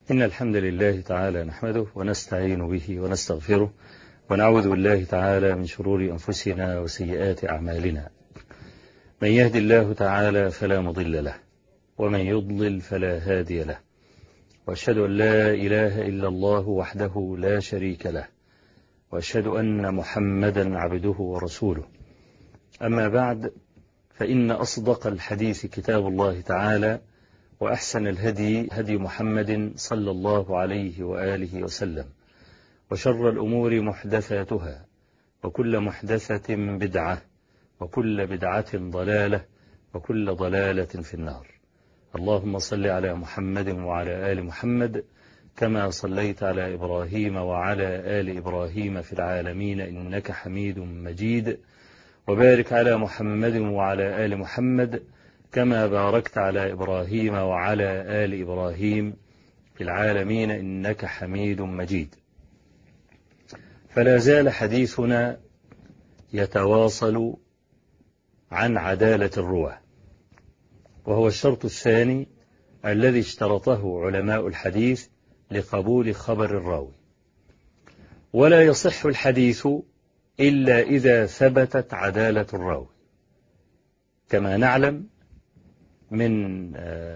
إن الحمد لله تعالى نحمده ونستعين به ونستغفره ونعوذ بالله تعالى من شرور أنفسنا وسيئات أعمالنا من يهد الله تعالى فلا مضل له ومن يضلل فلا هادي له وأشهد أن لا إله إلا الله وحده لا شريك له وأشهد أن محمدا عبده ورسوله أما بعد فإن أصدق الحديث كتاب الله تعالى وأحسن الهدي هدي محمد صلى الله عليه وآله وسلم وشر الأمور محدثاتها وكل محدثة بدعة وكل بدعة ضلالة وكل ضلالة في النار اللهم صل على محمد وعلى آل محمد كما صليت على إبراهيم وعلى آل إبراهيم في العالمين إنك حميد مجيد وبارك على محمد وعلى آل محمد كما باركت على إبراهيم وعلى آل إبراهيم في العالمين إنك حميد مجيد فلا زال حديثنا يتواصل عن عدالة الرواه وهو الشرط الثاني الذي اشترطه علماء الحديث لقبول خبر الراوي ولا يصح الحديث إلا إذا ثبتت عدالة الراوي كما نعلم من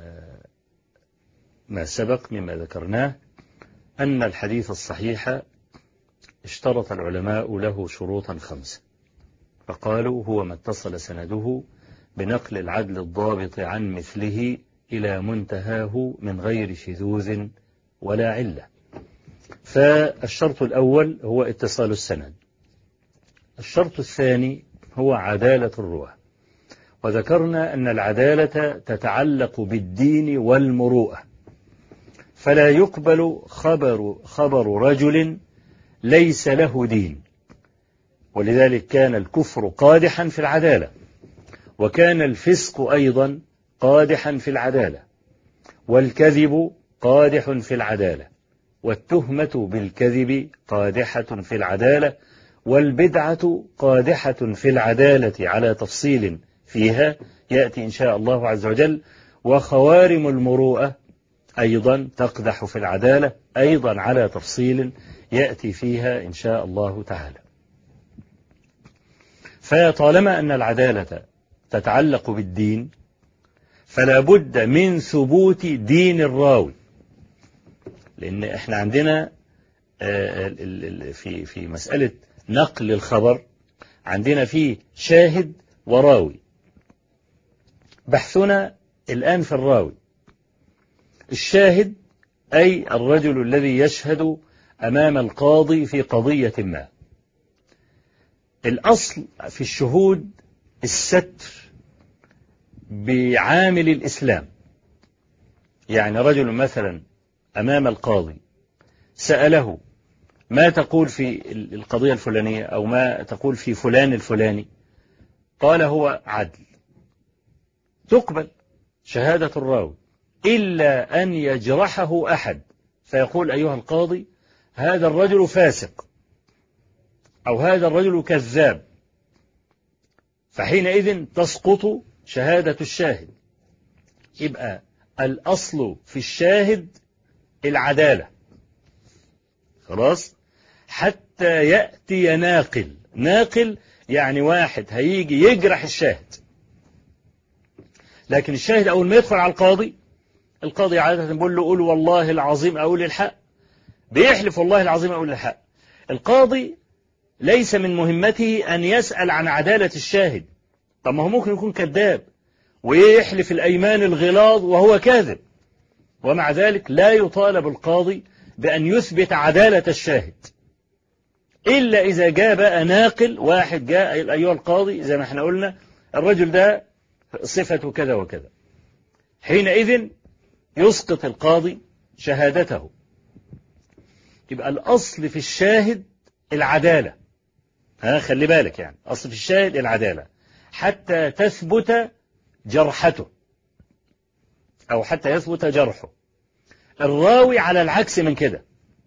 ما سبق مما ذكرناه أن الحديث الصحيح اشترط العلماء له شروطا خمسة فقالوا هو ما اتصل سنده بنقل العدل الضابط عن مثله إلى منتهاه من غير شذوذ ولا علة فالشرط الأول هو اتصال السند الشرط الثاني هو عدالة الرواه وذكرنا أن العدالة تتعلق بالدين والمروءة فلا يقبل خبر, خبر رجل ليس له دين ولذلك كان الكفر قادحا في العدالة وكان الفسق أيضا قادحا في العدالة والكذب قادح في العدالة والتهمة بالكذب قادحة في العدالة والبدعة قادحة في العدالة على تفصيل فيها يأتي إن شاء الله عز وجل وخوارم المروءة أيضا تقدح في العدالة أيضا على تفصيل يأتي فيها إن شاء الله تعالى فطالما أن العدالة تتعلق بالدين فلا بد من ثبوت دين الراوي لأن احنا عندنا في في مسألة نقل الخبر عندنا فيه شاهد وراوي بحثنا الآن في الراوي الشاهد أي الرجل الذي يشهد أمام القاضي في قضية ما الأصل في الشهود الستر بعامل الإسلام يعني رجل مثلا أمام القاضي سأله ما تقول في القضية الفلانية أو ما تقول في فلان الفلاني قال هو عدل تقبل شهادة الراوي إلا أن يجرحه أحد فيقول أيها القاضي هذا الرجل فاسق أو هذا الرجل كذاب فحينئذ تسقط شهادة الشاهد يبقى الأصل في الشاهد العدالة خلاص حتى يأتي ناقل ناقل يعني واحد هيجي يجرح الشاهد لكن الشاهد أول ما يدخل على القاضي القاضي عادة بيقول له قول والله العظيم أقول الحق بيحلف والله العظيم أقول الحق القاضي ليس من مهمته أن يسأل عن عدالة الشاهد طب ما هو ممكن يكون كذاب ويحلف الأيمان الغلاظ وهو كاذب ومع ذلك لا يطالب القاضي بأن يثبت عدالة الشاهد إلا إذا جاء بقى ناقل واحد جاء أيها القاضي زي ما احنا قلنا الرجل ده صفته كذا وكذا حينئذ يسقط القاضي شهادته يبقى الأصل في الشاهد العدالة ها خلي بالك يعني أصل في الشاهد العدالة حتى تثبت جرحته أو حتى يثبت جرحه الراوي على العكس من كده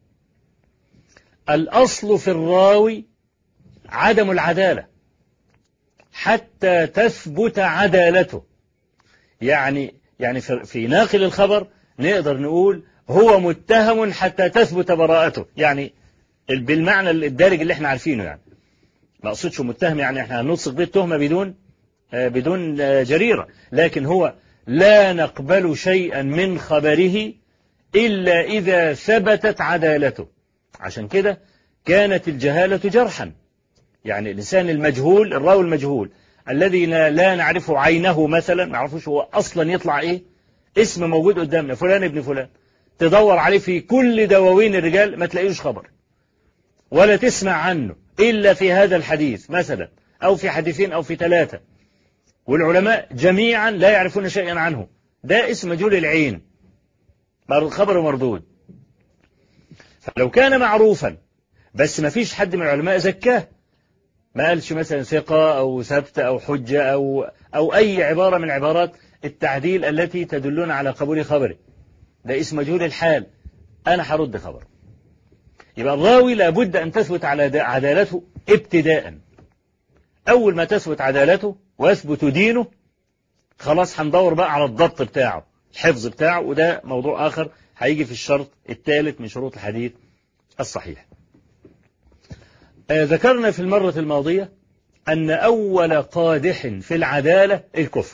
الأصل في الراوي عدم العدالة حتى تثبت عدالته يعني يعني في ناقل الخبر نقدر نقول هو متهم حتى تثبت براءته يعني بالمعنى الدارج اللي احنا عارفينه يعني ما اقصدش متهم يعني احنا هنلصق به التهمة بدون بدون جريرة لكن هو لا نقبل شيئا من خبره إلا إذا ثبتت عدالته عشان كده كانت الجهالة جرحا يعني الإنسان المجهول الراوي المجهول الذي لا نعرفه عينه مثلا ما نعرفوش هو أصلا يطلع إيه اسم موجود قدامنا فلان ابن فلان تدور عليه في كل دواوين الرجال ما تلاقيش خبر ولا تسمع عنه إلا في هذا الحديث مثلا أو في حديثين أو في ثلاثة والعلماء جميعا لا يعرفون شيئا عنه ده اسم مجهول العين خبر مردود فلو كان معروفا بس ما فيش حد من العلماء زكاه ما قالش مثلا ثقة أو ثبت أو حجة أو, أو أي عبارة من عبارات التعديل التي تدلنا على قبول خبره ده اسم مجهول الحال أنا هرد خبر يبقى الراوي لابد أن تثبت على عدالته ابتداء أول ما تثبت عدالته ويثبت دينه خلاص هندور بقى على الضبط بتاعه الحفظ بتاعه وده موضوع آخر هيجي في الشرط الثالث من شروط الحديث الصحيح ذكرنا في المرة الماضية أن أول قادح في العدالة الكفر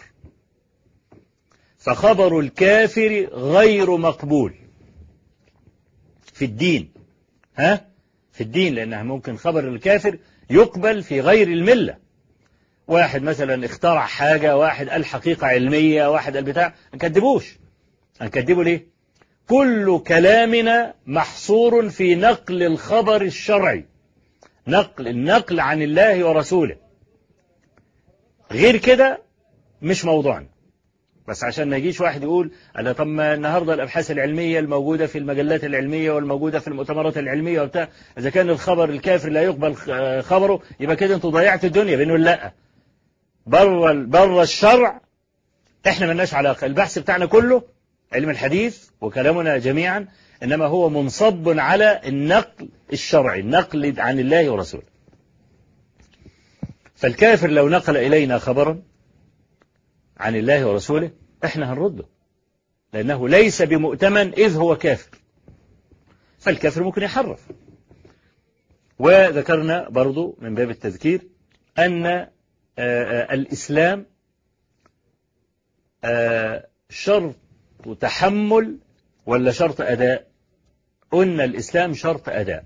فخبر الكافر غير مقبول في الدين ها في الدين لأنها ممكن خبر الكافر يقبل في غير الملة واحد مثلا اخترع حاجة واحد قال حقيقة علمية واحد قال بتاع نكذبوش هنكذبه ليه كل كلامنا محصور في نقل الخبر الشرعي نقل النقل عن الله ورسوله غير كده مش موضوعنا بس عشان ما يجيش واحد يقول أنا طب ما النهارده الابحاث العلميه الموجوده في المجلات العلميه والموجوده في المؤتمرات العلميه وبتاع اذا كان الخبر الكافر لا يقبل خبره يبقى كده انتوا ضيعتوا الدنيا بنقول لا بره بره الشرع احنا ملناش علاقه البحث بتاعنا كله علم الحديث وكلامنا جميعا انما هو منصب على النقل الشرعي النقل عن الله ورسوله فالكافر لو نقل الينا خبرا عن الله ورسوله احنا هنرده لأنه ليس بمؤتمن إذ هو كافر فالكافر ممكن يحرف وذكرنا برضو من باب التذكير أن الإسلام شرط تحمل ولا شرط أداء قلنا الإسلام شرط أداء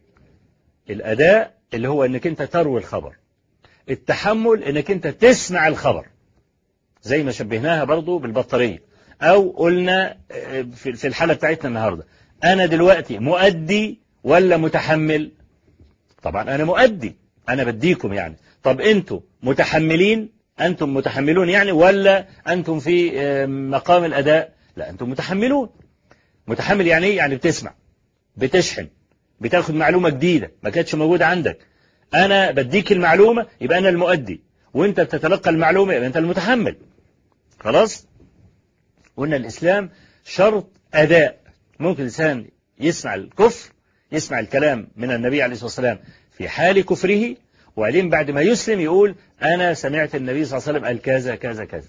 الأداء اللي هو أنك أنت تروي الخبر التحمل أنك أنت تسمع الخبر زي ما شبهناها برضو بالبطارية أو قلنا في الحالة بتاعتنا النهاردة أنا دلوقتي مؤدي ولا متحمل طبعا أنا مؤدي أنا بديكم يعني طب أنتم متحملين أنتم متحملون يعني ولا أنتم في مقام الأداء لا أنتم متحملون متحمل يعني إيه يعني بتسمع بتشحن بتاخد معلومة جديدة ما كانتش موجودة عندك أنا بديك المعلومة يبقى أنا المؤدي وأنت بتتلقى المعلومة يبقى أنت المتحمل خلاص قلنا الإسلام شرط أداء ممكن الإنسان يسمع الكفر يسمع الكلام من النبي عليه الصلاة والسلام في حال كفره وبعدين بعد ما يسلم يقول أنا سمعت النبي صلى الله عليه وسلم قال كذا كذا كذا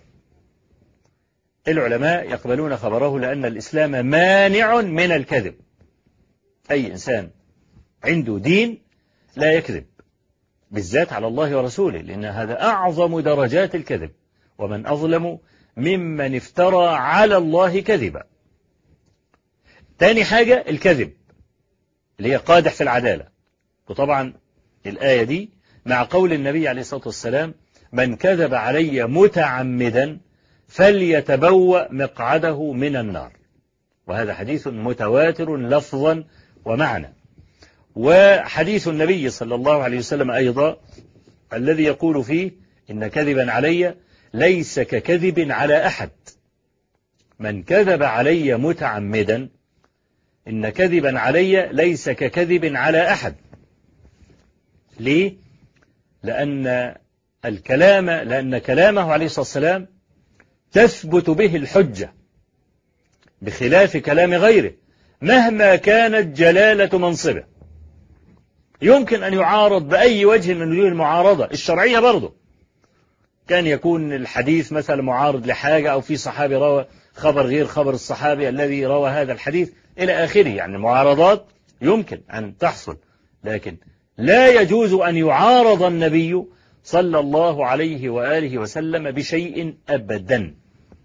العلماء يقبلون خبره لأن الإسلام مانع من الكذب أي إنسان عنده دين لا يكذب بالذات على الله ورسوله لأن هذا أعظم درجات الكذب ومن أظلم ممن افترى على الله كذبا تاني حاجة الكذب اللي هي قادح في العدالة وطبعا الآية دي مع قول النبي عليه الصلاة والسلام من كذب علي متعمدا فليتبوأ مقعده من النار وهذا حديث متواتر لفظا ومعنى وحديث النبي صلى الله عليه وسلم أيضا الذي يقول فيه إن كذبا علي ليس ككذب على أحد من كذب علي متعمدا إن كذبا علي ليس ككذب على أحد ليه؟ لأن الكلام لأن كلامه عليه الصلاة والسلام تثبت به الحجة بخلاف كلام غيره مهما كانت جلالة منصبه يمكن أن يعارض بأي وجه من وجوه المعارضة الشرعية برضه كان يكون الحديث مثلا معارض لحاجة أو في صحابي روى خبر غير خبر الصحابي الذي روى هذا الحديث إلى آخره يعني المعارضات يمكن أن تحصل لكن لا يجوز أن يعارض النبي صلى الله عليه وآله وسلم بشيء أبدا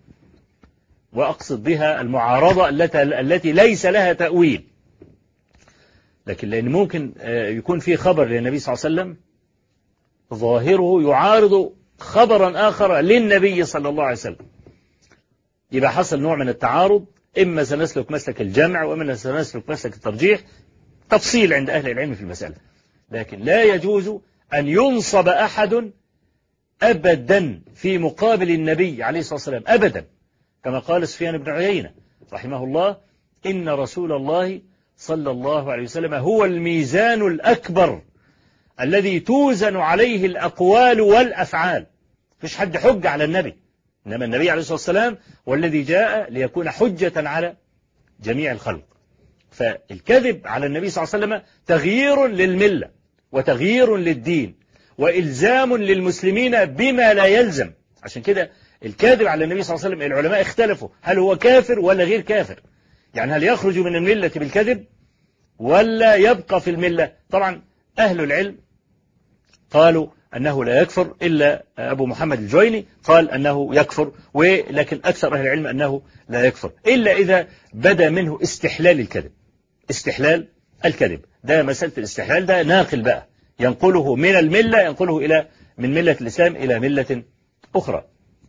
وأقصد بها المعارضة التي ليس لها تأويل لكن لأن ممكن يكون في خبر للنبي صلى الله عليه وسلم ظاهره يعارض خبرا آخر للنبي صلى الله عليه وسلم يبقى حصل نوع من التعارض إما سنسلك مسلك الجمع وإما سنسلك مسلك الترجيح تفصيل عند أهل العلم في المسألة لكن لا يجوز أن ينصب أحد أبدا في مقابل النبي عليه الصلاة والسلام أبدا كما قال سفيان بن عيينة رحمه الله إن رسول الله صلى الله عليه وسلم هو الميزان الأكبر الذي توزن عليه الأقوال والأفعال فيش حد حج على النبي إنما النبي عليه الصلاة والسلام والذي جاء ليكون حجة على جميع الخلق فالكذب على النبي صلى الله عليه وسلم تغيير للملة وتغيير للدين وإلزام للمسلمين بما لا يلزم عشان كده الكاذب على النبي صلى الله عليه وسلم العلماء اختلفوا هل هو كافر ولا غير كافر يعني هل يخرج من الملة بالكذب ولا يبقى في الملة طبعا أهل العلم قالوا أنه لا يكفر إلا أبو محمد الجويني قال أنه يكفر ولكن أكثر أهل العلم أنه لا يكفر إلا إذا بدا منه استحلال الكذب استحلال الكذب ده مسألة الاستحلال ده ناقل بقى ينقله من الملة ينقله إلى من ملة الإسلام إلى ملة أخرى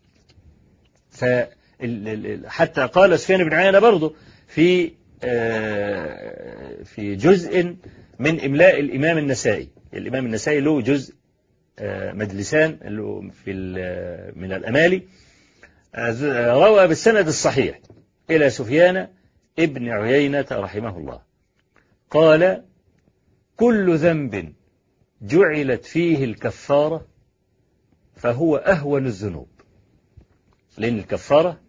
حتى قال سفيان بن عيينة برضه في في جزء من إملاء الإمام النسائي الإمام النسائي له جزء مجلسان في من الأمالي روى بالسند الصحيح إلى سفيان ابن عيينة رحمه الله قال كل ذنب جعلت فيه الكفارة فهو أهون الذنوب لأن الكفارة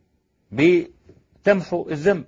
بتمحو الذنب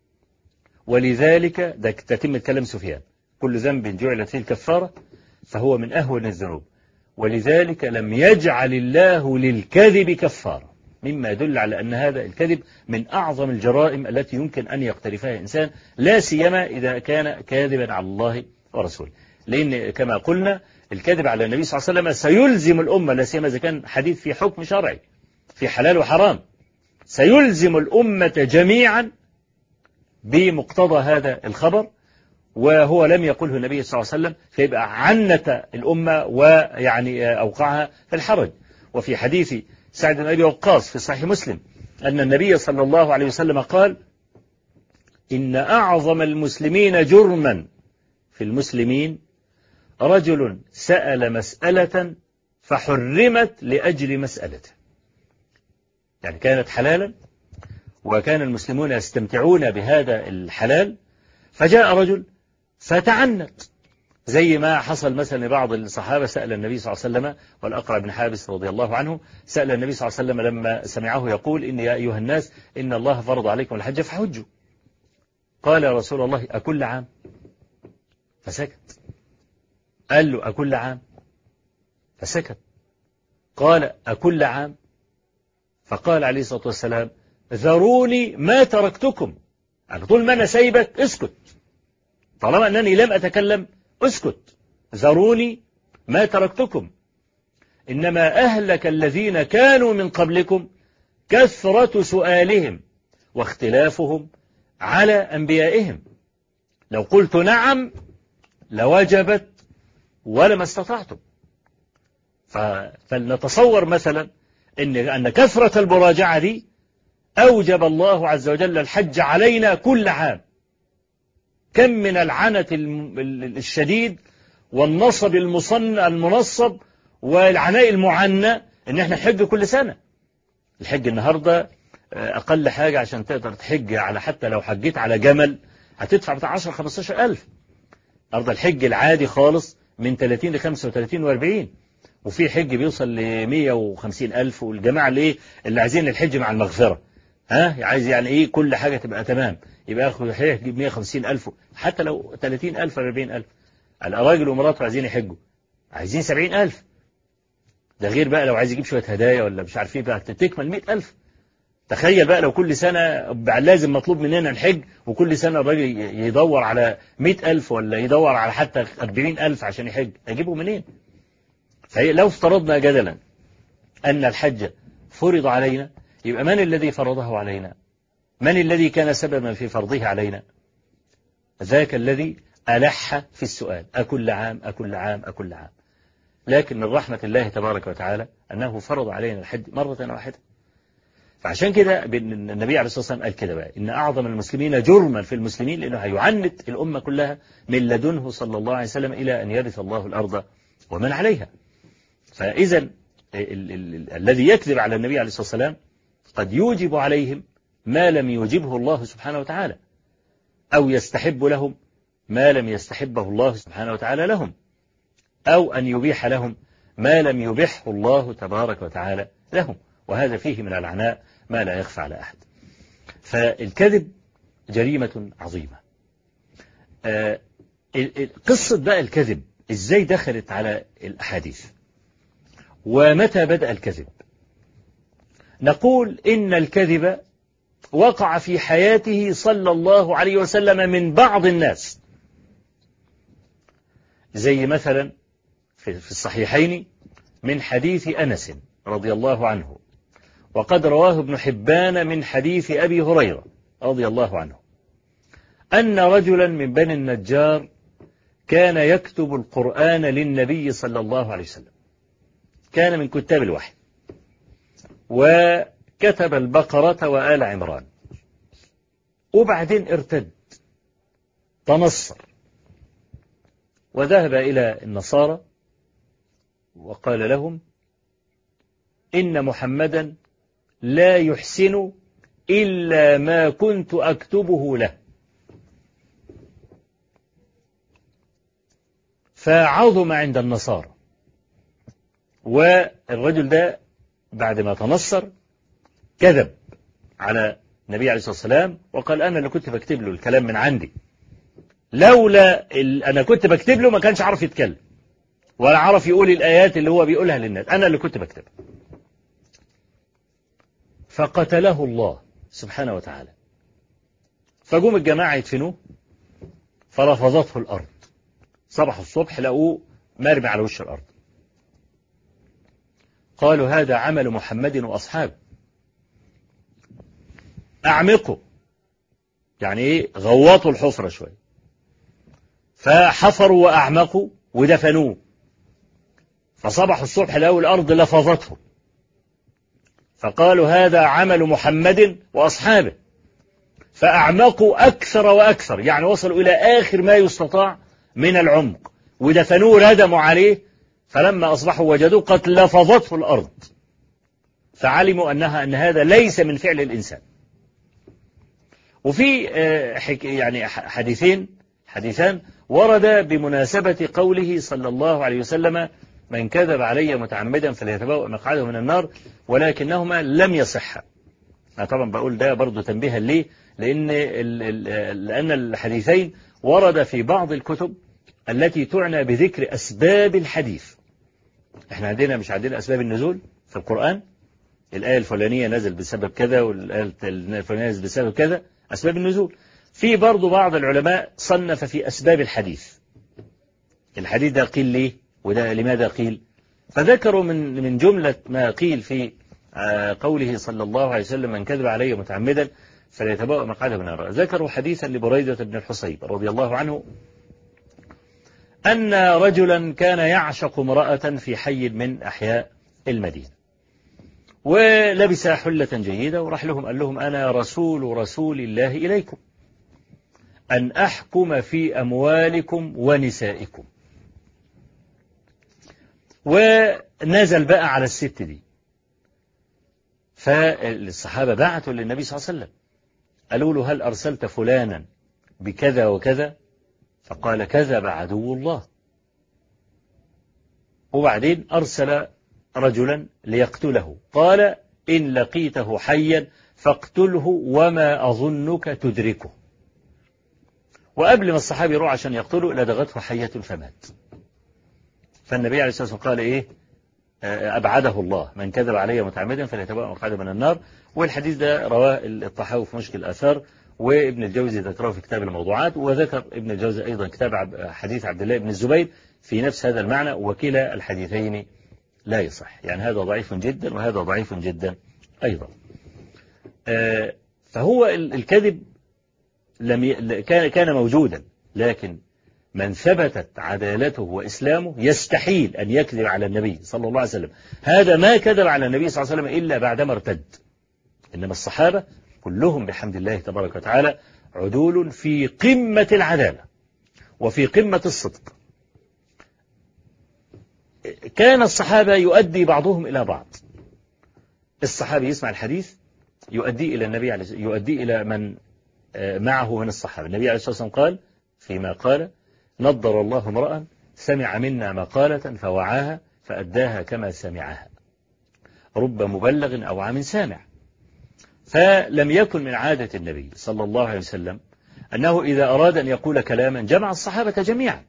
ولذلك ده تتم كلام سفيان كل ذنب جعلت فيه الكفارة فهو من أهون الذنوب ولذلك لم يجعل الله للكذب كفارة مما يدل على أن هذا الكذب من أعظم الجرائم التي يمكن أن يقترفها إنسان لا سيما إذا كان كاذبا على الله ورسوله لأن كما قلنا الكذب على النبي صلى الله عليه وسلم سيلزم الأمة لا سيما إذا كان حديث في حكم شرعي في حلال وحرام سيلزم الأمة جميعا بمقتضى هذا الخبر وهو لم يقله النبي صلى الله عليه وسلم فيبقى عنت الأمة ويعني أوقعها في الحرج وفي حديث سعد بن أبي وقاص في صحيح مسلم أن النبي صلى الله عليه وسلم قال إن أعظم المسلمين جرما في المسلمين رجل سأل مسألة فحرمت لأجل مسألته يعني كانت حلالا وكان المسلمون يستمتعون بهذا الحلال فجاء رجل فتعنت زي ما حصل مثلا لبعض الصحابة سأل النبي صلى الله عليه وسلم والأقرع بن حابس رضي الله عنه سأل النبي صلى الله عليه وسلم لما سمعه يقول إن يا أيها الناس إن الله فرض عليكم الحج فحجوا قال يا رسول الله أكل عام فسكت قال له أكل عام فسكت قال أكل عام فقال عليه الصلاة والسلام ذروني ما تركتكم يعني طول ما أنا سايبك اسكت طالما أنني لم أتكلم اسكت ذروني ما تركتكم إنما أهلك الذين كانوا من قبلكم كثرة سؤالهم واختلافهم على أنبيائهم لو قلت نعم لوجبت ولما استطعتم فلنتصور مثلا إن أن كثرة المراجعة دي أوجب الله عز وجل الحج علينا كل عام كم من العنت الشديد والنصب المصن المنصب والعناء المعنى ان احنا نحج كل سنة الحج النهاردة اقل حاجة عشان تقدر تحج على حتى لو حجيت على جمل هتدفع بتاع 10 15 الف ارض الحج العادي خالص من 30 ل 35 و40 وفي حج بيوصل ل 150 الف والجماعة اللي ايه اللي عايزين الحج مع المغفرة ها عايز يعني ايه كل حاجة تبقى تمام يبقى ياخد يجيب 150 ألف حتى لو 30 ألف 40 ألف الراجل ومراته عايزين يحجوا عايزين 70 ألف ده غير بقى لو عايز يجيب شوية هدايا ولا مش عارف ايه بقى تكمل 100 ألف تخيل بقى لو كل سنة لازم مطلوب مننا الحج وكل سنة الراجل يدور على مئة ألف ولا يدور على حتى أربعين ألف عشان يحج أجيبه منين فهي لو افترضنا جدلا أن الحج فرض علينا يبقى من الذي فرضه علينا من الذي كان سببا في فرضه علينا ذاك الذي ألح في السؤال أكل عام أكل عام أكل عام لكن من رحمة الله تبارك وتعالى أنه فرض علينا الحج مرة واحدة فعشان كده النبي عليه الصلاة والسلام قال كده بقى إن أعظم المسلمين جرما في المسلمين لأنه هيعنت الأمة كلها من لدنه صلى الله عليه وسلم إلى أن يرث الله الأرض ومن عليها فإذا الذي يكذب على النبي عليه الصلاة والسلام قد يوجب عليهم ما لم يوجبه الله سبحانه وتعالى أو يستحب لهم ما لم يستحبه الله سبحانه وتعالى لهم أو أن يبيح لهم ما لم يبحه الله تبارك وتعالى لهم وهذا فيه من العناء ما لا يخفى على أحد فالكذب جريمة عظيمة قصة بقى الكذب إزاي دخلت على الأحاديث ومتى بدأ الكذب نقول إن الكذب وقع في حياته صلى الله عليه وسلم من بعض الناس زي مثلا في الصحيحين من حديث أنس رضي الله عنه وقد رواه ابن حبان من حديث أبي هريرة رضي الله عنه أن رجلا من بني النجار كان يكتب القرآن للنبي صلى الله عليه وسلم كان من كتاب الوحي وكتب البقرة وآل عمران وبعدين ارتد تنصر وذهب إلى النصارى وقال لهم إن محمدا لا يحسن إلا ما كنت أكتبه له فعظم عند النصارى والرجل ده بعد ما تنصر كذب على النبي عليه الصلاة والسلام وقال أنا اللي كنت بكتب له الكلام من عندي لولا أنا كنت بكتب له ما كانش عارف يتكلم ولا عرف يقول الآيات اللي هو بيقولها للناس أنا اللي كنت بكتبها فقتله الله سبحانه وتعالى فجوم الجماعة يدفنوه فرفضته الأرض صبح الصبح لقوه مرمي على وش الأرض قالوا هذا عمل محمد وأصحابه أعمقوا يعني إيه غوطوا الحفرة شوية فحفروا وأعمقوا ودفنوه فصبحوا الصبح لقوا الأرض لفظته فقالوا هذا عمل محمد وأصحابه فأعمقوا أكثر وأكثر يعني وصلوا إلى آخر ما يستطاع من العمق ودفنوه ردموا عليه فلما أصبحوا وجدوه قد لفظته الأرض فعلموا أنها أن هذا ليس من فعل الإنسان وفي يعني حديثين حديثان ورد بمناسبة قوله صلى الله عليه وسلم من كذب علي متعمدا فليتبوأ مقعده من النار ولكنهما لم يصحا أنا طبعا بقول ده برضو تنبيها ليه لأن, لأن الحديثين ورد في بعض الكتب التي تعنى بذكر أسباب الحديث احنا عندنا مش عندنا أسباب النزول في القرآن الآية الفلانية نزل بسبب كذا والآية الفلانية نزل بسبب كذا أسباب النزول في برضو بعض العلماء صنف في أسباب الحديث الحديث ده قيل ليه وده لماذا قيل فذكروا من من جملة ما قيل في قوله صلى الله عليه وسلم من كذب علي متعمدا فليتبوأ مقعده من النار ذكروا حديثا لبريدة بن الحصيب رضي الله عنه أن رجلا كان يعشق امرأة في حي من أحياء المدينة ولبس حلة جيدة وراح لهم قال لهم أنا رسول رسول الله إليكم أن أحكم في أموالكم ونسائكم ونزل بقى على الست دي فالصحابة بعثوا للنبي صلى الله عليه وسلم قالوا له هل أرسلت فلانا بكذا وكذا فقال كذب عدو الله وبعدين أرسل رجلا ليقتله قال إن لقيته حيا فاقتله وما أظنك تدركه وقبل ما الصحابي يروح عشان يقتله لدغته حية فمات فالنبي عليه الصلاة والسلام قال إيه أبعده الله من كذب علي متعمدا فليتبوأ مقعده من النار والحديث ده رواه الطحاوي في مشكل الآثار وابن الجوزي ذكره في كتاب الموضوعات وذكر ابن الجوزي أيضا كتاب حديث عبد الله بن الزبير في نفس هذا المعنى وكلا الحديثين لا يصح يعني هذا ضعيف جدا وهذا ضعيف جدا أيضا فهو الكذب لم ي... كان موجودا لكن من ثبتت عدالته وإسلامه يستحيل أن يكذب على النبي صلى الله عليه وسلم هذا ما كذب على النبي صلى الله عليه وسلم إلا بعدما ارتد إنما الصحابة كلهم بحمد الله تبارك وتعالى عدول في قمة العدالة وفي قمة الصدق كان الصحابة يؤدي بعضهم إلى بعض الصحابي يسمع الحديث يؤدي إلى النبي عليه يؤدي إلى من معه من الصحابة النبي عليه الصلاة والسلام قال فيما قال نضر الله امرأ سمع منا مقالة فوعاها فأداها كما سمعها رب مبلغ أو عام سامع فلم يكن من عادة النبي صلى الله عليه وسلم أنه إذا أراد أن يقول كلاما جمع الصحابة جميعا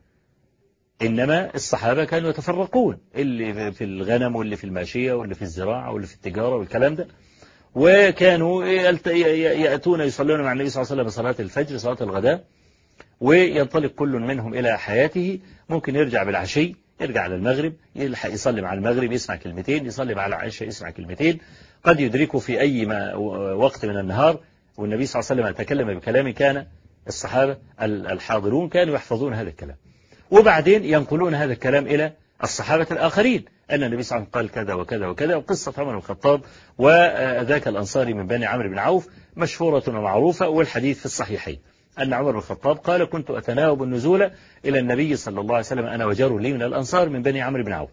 إنما الصحابة كانوا يتفرقون اللي في الغنم واللي في الماشية واللي في الزراعة واللي في التجارة والكلام ده وكانوا يأتون يصلون مع النبي صلى الله عليه وسلم صلاة الفجر صلاة الغداء وينطلق كل منهم إلى حياته ممكن يرجع بالعشي يرجع على المغرب يلحق يصلي مع المغرب يسمع كلمتين يصلي مع العشاء يسمع كلمتين قد يدركه في أي ما وقت من النهار والنبي صلى الله عليه وسلم تكلم بكلام كان الصحابة الحاضرون كانوا يحفظون هذا الكلام وبعدين ينقلون هذا الكلام إلى الصحابة الآخرين أن النبي صلى الله عليه وسلم قال كذا وكذا وكذا وقصة عمر بن الخطاب وذاك الأنصاري من بني عمرو بن عوف مشهورة ومعروفة والحديث في الصحيحين أن عمر بن الخطاب قال كنت أتناوب النزول إلى النبي صلى الله عليه وسلم أنا وجار لي من الأنصار من بني عمرو بن عوف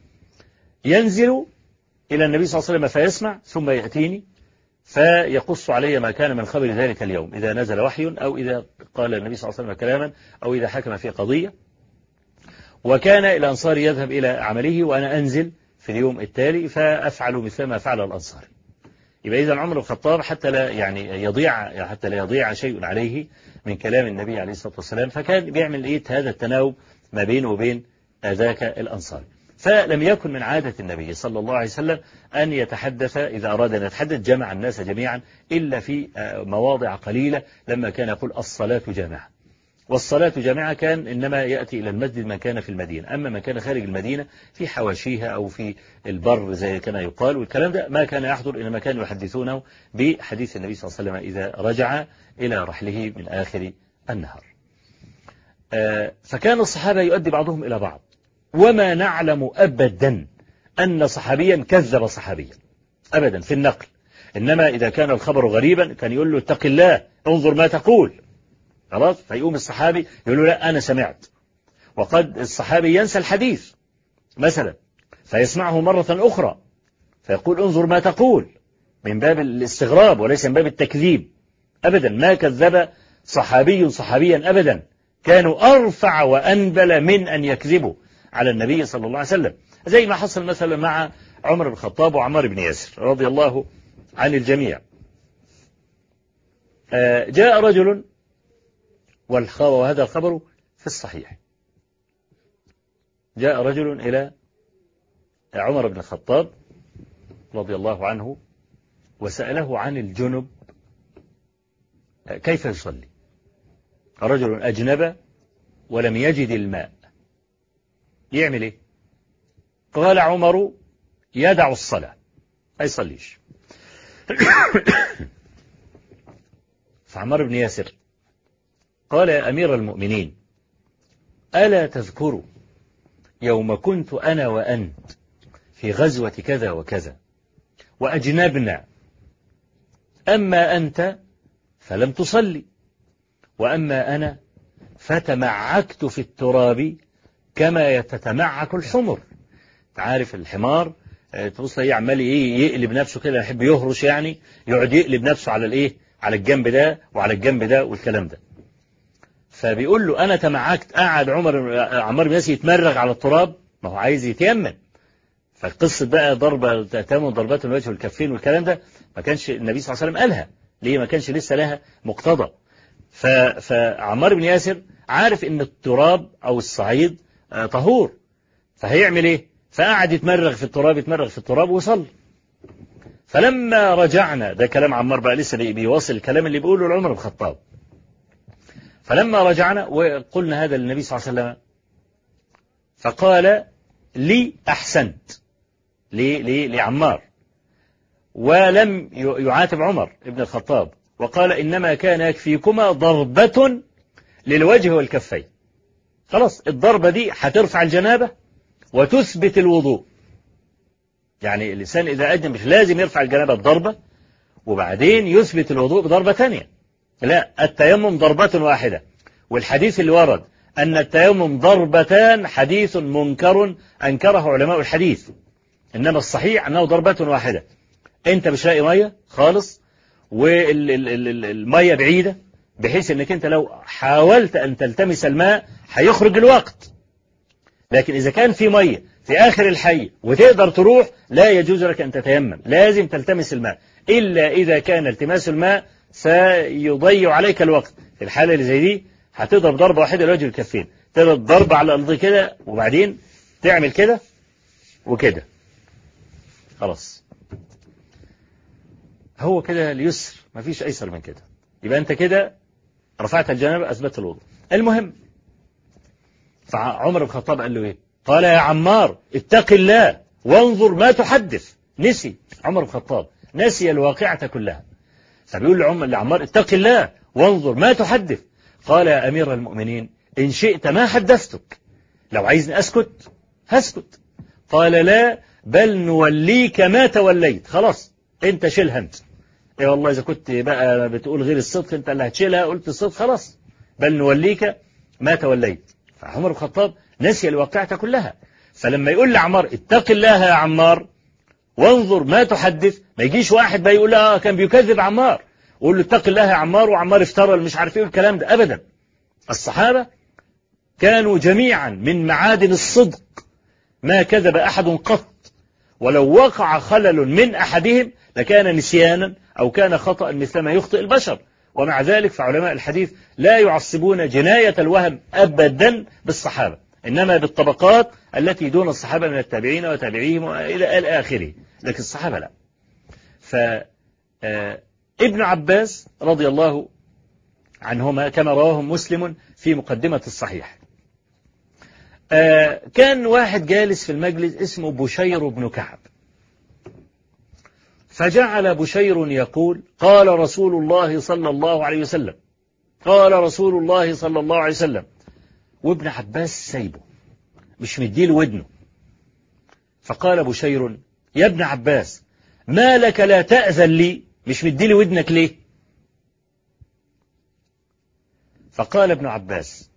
ينزل إلى النبي صلى الله عليه وسلم فيسمع ثم يأتيني فيقص علي ما كان من خبر ذلك اليوم إذا نزل وحي أو إذا قال النبي صلى الله عليه وسلم كلاما أو إذا حكم في قضية وكان الأنصار يذهب إلى عمله وأنا أنزل في اليوم التالي فأفعل مثل ما فعل الأنصاري يبقى إذا عمر الخطاب حتى لا يعني يضيع حتى لا يضيع شيء عليه من كلام النبي عليه الصلاة والسلام فكان بيعمل إيه هذا التناوب ما بينه وبين ذاك الأنصاري فلم يكن من عادة النبي صلى الله عليه وسلم أن يتحدث إذا أراد أن يتحدث جمع الناس جميعا إلا في مواضع قليلة لما كان يقول الصلاة جامعة والصلاة جامعة كان إنما يأتي إلى المسجد من كان في المدينة أما من كان خارج المدينة في حواشيها أو في البر زي كان يقال والكلام ده ما كان يحضر إنما كانوا يحدثونه بحديث النبي صلى الله عليه وسلم إذا رجع إلى رحله من آخر النهار فكان الصحابة يؤدي بعضهم إلى بعض وما نعلم أبدا أن صحابيا كذب صحابيا أبدا في النقل إنما إذا كان الخبر غريبا كان يقول له اتق الله انظر ما تقول خلاص فيقوم الصحابي يقول له لا أنا سمعت وقد الصحابي ينسى الحديث مثلا فيسمعه مرة أخرى فيقول انظر ما تقول من باب الاستغراب وليس من باب التكذيب أبدا ما كذب صحابي صحابيا أبدا كانوا أرفع وأنبل من أن يكذبوا على النبي صلى الله عليه وسلم زي ما حصل مثلا مع عمر بن الخطاب وعمار بن ياسر رضي الله عن الجميع جاء رجل وهذا الخبر في الصحيح جاء رجل إلى عمر بن الخطاب رضي الله عنه وسأله عن الجنب كيف يصلي رجل أجنب ولم يجد الماء يعمل ايه قال عمر يدع الصلاة ما يصليش فعمر بن ياسر قال يا أمير المؤمنين ألا تذكر يوم كنت أنا وأنت في غزوة كذا وكذا وأجنبنا أما أنت فلم تصلي وأما أنا فتمعكت في التراب كما تتمعك الحمر تعرف الحمار تبص هي عمال ايه يقلب نفسه كده يحب يهرش يعني يقعد يقلب نفسه على الايه على الجنب ده وعلى الجنب ده والكلام ده فبيقول له انا تمعكت قعد عمر عمار بن ياسر يتمرغ على التراب ما هو عايز يتيمم فقصه بقى ضربه تتم ضربات الوجه والكفين والكلام ده ما كانش النبي صلى الله عليه وسلم قالها ليه ما كانش لسه لها مقتضى فعمار بن ياسر عارف ان التراب او الصعيد طهور فهيعمل ايه فقعد يتمرغ في التراب يتمرغ في التراب وصلى فلما رجعنا ده كلام عمار بقى لسه بيواصل الكلام اللي بيقوله لعمر بن الخطاب فلما رجعنا وقلنا هذا للنبي صلى الله عليه وسلم فقال لي أحسنت لي لي لعمار ولم يعاتب عمر ابن الخطاب وقال إنما كان يكفيكما ضربة للوجه والكفين خلاص الضربة دي هترفع الجنابة وتثبت الوضوء يعني الإنسان إذا أجنب مش لازم يرفع الجنابة بضربة وبعدين يثبت الوضوء بضربة ثانية لا التيمم ضربة واحدة والحديث اللي ورد أن التيمم ضربتان حديث منكر أنكره علماء الحديث إنما الصحيح أنه ضربة واحدة أنت مش لاقي مية خالص والمية بعيدة بحيث أنك أنت لو حاولت أن تلتمس الماء هيخرج الوقت لكن إذا كان في مية في آخر الحي وتقدر تروح لا يجوز لك أن تتيمم لازم تلتمس الماء إلا إذا كان التماس الماء سيضيع عليك الوقت في الحالة اللي زي دي هتضرب ضربة واحدة لوجه الكفين تضرب ضربة على الأرض كده وبعدين تعمل كده وكده خلاص هو كده اليسر مفيش أيسر من كده يبقى أنت كده رفعت الجنابة أثبت الوضوء المهم فعمر بن الخطاب قال له إيه قال يا عمار اتق الله وانظر ما تحدث نسي عمر بن الخطاب نسي الواقعة كلها فبيقول لعمر لعمار اتق الله وانظر ما تحدث قال يا أمير المؤمنين إن شئت ما حدثتك لو عايزني أسكت هسكت قال لا بل نوليك ما توليت خلاص انت شيلها انت ايه والله اذا كنت بقى بتقول غير الصدق انت اللي هتشيلها قلت الصدق خلاص بل نوليك ما توليت فعمر بن الخطاب نسي الواقعة كلها فلما يقول لعمار اتق الله يا عمار وانظر ما تحدث ما يجيش واحد بقى يقول اه كان بيكذب عمار ويقول له اتق الله يا عمار وعمار افترى مش عارف ايه الكلام ده ابدا الصحابة كانوا جميعا من معادن الصدق ما كذب احد قط ولو وقع خلل من احدهم لكان نسيانا او كان خطأ مثل ما يخطئ البشر ومع ذلك فعلماء الحديث لا يعصبون جناية الوهم أبدا بالصحابة إنما بالطبقات التي دون الصحابة من التابعين وتابعيهم إلى آخره لكن الصحابة لا فابن عباس رضي الله عنهما كما رواه مسلم في مقدمة الصحيح كان واحد جالس في المجلس اسمه بشير بن كعب فجعل بشير يقول قال رسول الله صلى الله عليه وسلم قال رسول الله صلى الله عليه وسلم وابن عباس سايبه مش مديله ودنه فقال بشير يا ابن عباس ما لك لا تأذن لي مش مديلي ودنك ليه فقال ابن عباس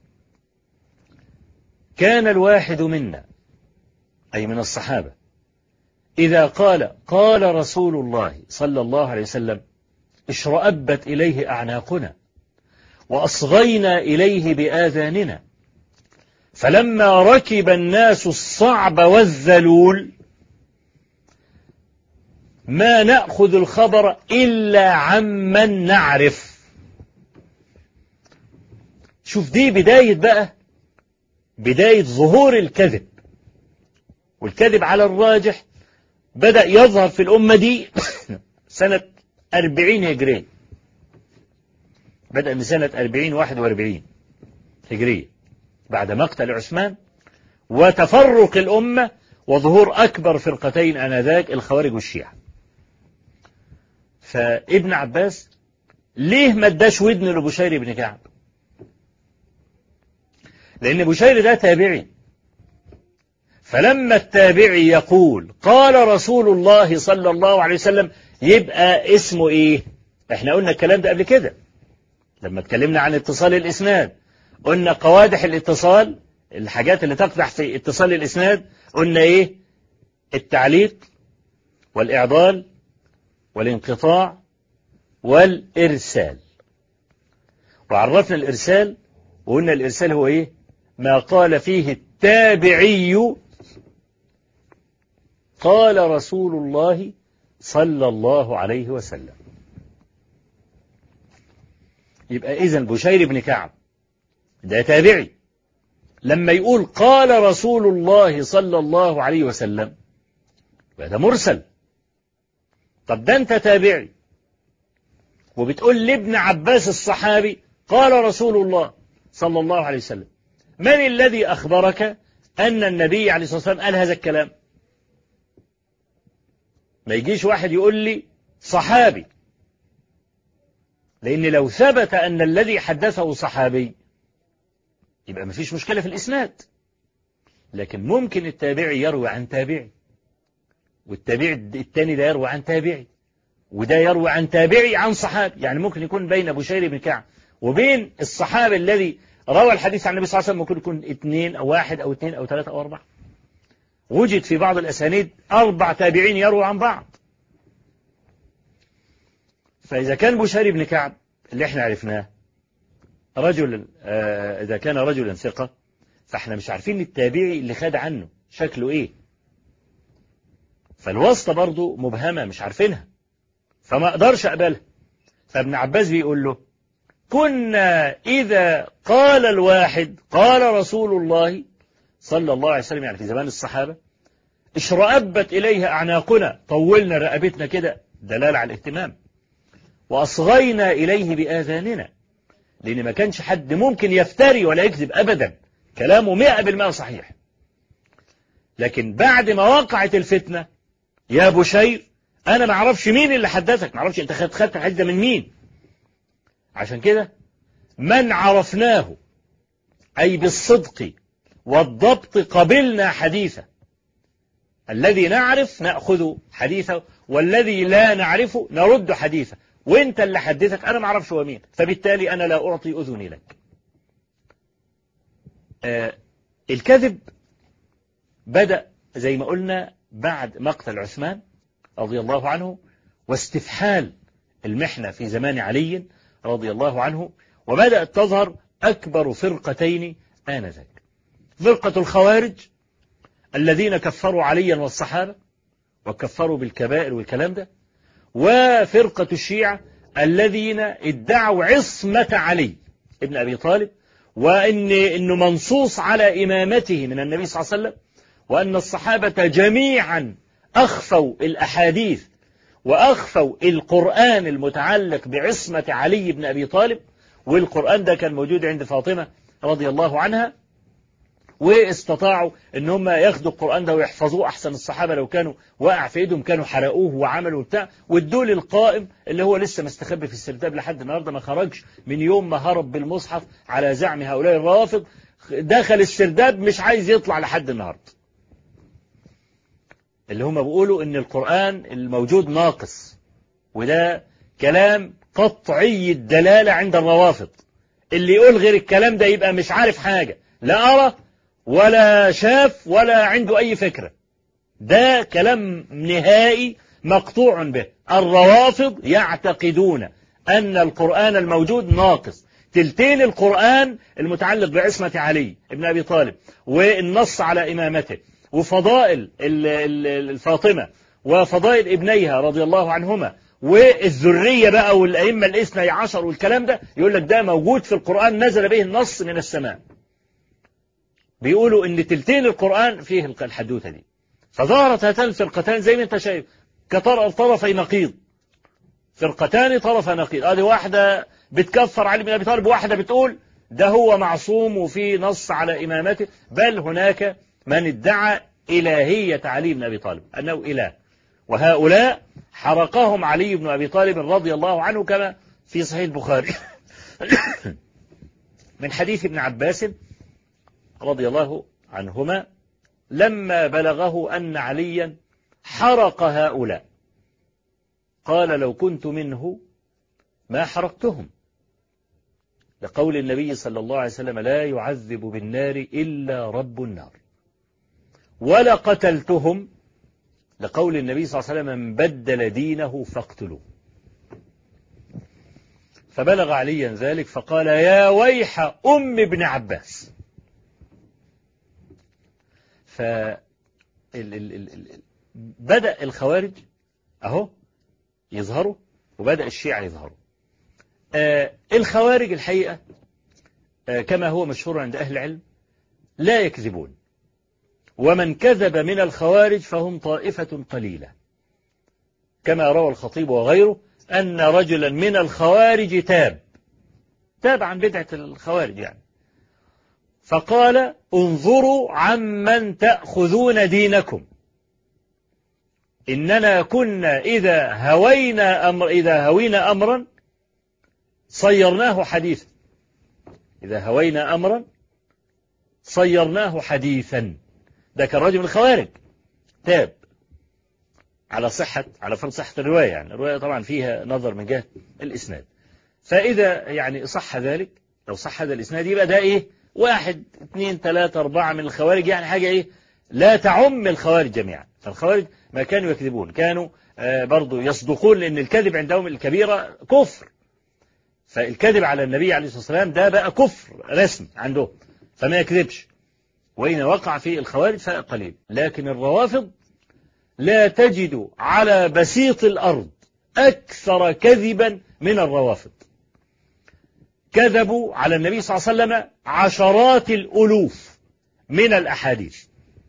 كان الواحد منا أي من الصحابة إذا قال قال رسول الله صلى الله عليه وسلم اشرأبت إليه أعناقنا وأصغينا إليه بآذاننا فلما ركب الناس الصعب والذلول ما نأخذ الخبر إلا عمن نعرف شوف دي بداية بقى بداية ظهور الكذب والكذب على الراجح بدأ يظهر في الأمة دي سنة أربعين هجرية بدأ من سنة أربعين واحد وأربعين هجرية بعد مقتل عثمان وتفرق الأمة وظهور أكبر فرقتين آنذاك الخوارج والشيعة فابن عباس ليه ما اداش ودن لبشير بن كعب لأن بشير ده تابعي فلما التابعي يقول قال رسول الله صلى الله عليه وسلم يبقى اسمه ايه احنا قلنا الكلام ده قبل كده لما اتكلمنا عن اتصال الاسناد قلنا قوادح الاتصال الحاجات اللي تقدح في اتصال الاسناد قلنا ايه التعليق والاعضال والانقطاع والارسال وعرفنا الارسال وقلنا الارسال هو ايه ما قال فيه التابعي قال رسول الله صلى الله عليه وسلم يبقى إذن بشير بن كعب ده تابعي لما يقول قال رسول الله صلى الله عليه وسلم ده مرسل طب ده انت تابعي وبتقول لابن عباس الصحابي قال رسول الله صلى الله عليه وسلم من الذي أخبرك أن النبي عليه الصلاة والسلام قال هذا الكلام ما يجيش واحد يقول لي صحابي لأن لو ثبت أن الذي حدثه صحابي يبقى ما فيش مشكلة في الإسناد لكن ممكن التابعي يروي عن تابعي والتابعي الثاني ده يروي عن تابعي وده يروي عن تابعي عن صحابي يعني ممكن يكون بين بشير بن كعب وبين الصحابي الذي روى الحديث عن النبي صلى الله عليه وسلم ممكن يكون اثنين أو واحد أو اثنين أو ثلاثة أو أربعة وجد في بعض الأسانيد أربع تابعين يروى عن بعض فإذا كان بشير بن كعب اللي احنا عرفناه رجل آه إذا كان رجلا ثقة فاحنا مش عارفين التابعي اللي خد عنه شكله ايه فالواسطة برضه مبهمة مش عارفينها فما اقدرش اقبلها فابن عباس بيقول له كنا إذا قال الواحد قال رسول الله صلى الله عليه وسلم يعني في زمان الصحابة اشرأبت إليها أعناقنا طولنا رقبتنا كده دلالة على الاهتمام وأصغينا إليه بآذاننا لأن ما كانش حد ممكن يفتري ولا يكذب أبدا كلامه مئة بالمئة صحيح لكن بعد ما وقعت الفتنة يا بشير أنا ما أعرفش مين اللي حدثك ما أعرفش أنت خدت الحديث ده من مين عشان كده من عرفناه أي بالصدق والضبط قبلنا حديثه الذي نعرف نأخذ حديثه والذي لا نعرفه نرد حديثه وانت اللي حدثك انا ما اعرفش هو مين فبالتالي انا لا اعطي اذني لك آه الكذب بدأ زي ما قلنا بعد مقتل عثمان رضي الله عنه واستفحال المحنة في زمان علي رضي الله عنه وبدأت تظهر أكبر فرقتين آنذاك فرقة الخوارج الذين كفروا عليا والصحابة وكفروا بالكبائر والكلام ده وفرقة الشيعة الذين ادعوا عصمة علي ابن أبي طالب وأن إنه منصوص على إمامته من النبي صلى الله عليه وسلم وأن الصحابة جميعا أخفوا الأحاديث وأخفوا القرآن المتعلق بعصمة علي بن أبي طالب والقرآن ده كان موجود عند فاطمة رضي الله عنها واستطاعوا ان هم ياخدوا القرآن ده ويحفظوه احسن الصحابة لو كانوا وقع في ايدهم كانوا حرقوه وعملوا بتاع وادوه للقائم اللي هو لسه مستخبي في السرداب لحد النهارده ما خرجش من يوم ما هرب بالمصحف على زعم هؤلاء الرافض دخل السرداب مش عايز يطلع لحد النهارده اللي هم بيقولوا ان القرآن الموجود ناقص وده كلام قطعي الدلالة عند الروافض اللي يقول غير الكلام ده يبقى مش عارف حاجة لا أرى ولا شاف ولا عنده أي فكرة ده كلام نهائي مقطوع به الروافض يعتقدون أن القرآن الموجود ناقص تلتين القرآن المتعلق بعصمة علي ابن أبي طالب والنص على إمامته وفضائل الفاطمة وفضائل ابنيها رضي الله عنهما والذرية بقى والأئمة الاثني عشر والكلام ده يقول لك ده موجود في القرآن نزل به النص من السماء بيقولوا ان تلتين القرآن فيه الحدوثة دي فظهرت هاتان الفرقتان زي ما انت شايف كطرفي نقيض فرقتان طرف نقيض هذه واحدة بتكفر علي بن أبي طالب واحدة بتقول ده هو معصوم وفي نص على إمامته بل هناك من ادعى إلهية علي بن أبي طالب أنه إله وهؤلاء حرقهم علي بن أبي طالب رضي الله عنه كما في صحيح البخاري من حديث ابن عباس رضي الله عنهما لما بلغه أن عليا حرق هؤلاء قال لو كنت منه ما حرقتهم لقول النبي صلى الله عليه وسلم لا يعذب بالنار إلا رب النار ولا قتلتهم لقول النبي صلى الله عليه وسلم من بدل دينه فاقتلوه فبلغ عليا ذلك فقال يا ويح أم ابن عباس ف ال ال ال ال بدأ الخوارج أهو يظهروا وبدأ الشيعة يظهروا آه الخوارج الحقيقة آه كما هو مشهور عند أهل العلم لا يكذبون ومن كذب من الخوارج فهم طائفة قليلة كما روى الخطيب وغيره أن رجلا من الخوارج تاب تاب عن بدعة الخوارج يعني فقال انظروا عمن تأخذون دينكم إننا كنا إذا هوينا أمر إذا هوينا أمرا صيرناه حديثا إذا هوينا أمرا صيرناه حديثا ده كان رجل من الخوارج تاب على صحة على فرض صحة الرواية يعني الرواية طبعا فيها نظر من جهة الإسناد فإذا يعني صح ذلك لو صح هذا الإسناد يبقى ده إيه واحد اثنين ثلاثة أربعة من الخوارج يعني حاجة إيه لا تعم الخوارج جميعا فالخوارج ما كانوا يكذبون كانوا آه برضو يصدقون لأن الكذب عندهم الكبيرة كفر فالكذب على النبي عليه الصلاة والسلام ده بقى كفر رسمي عندهم فما يكذبش وإن وقع في الخوارج فقليل لكن الروافض لا تجد على بسيط الأرض أكثر كذبا من الروافض كذبوا على النبي صلى الله عليه وسلم عشرات الألوف من الأحاديث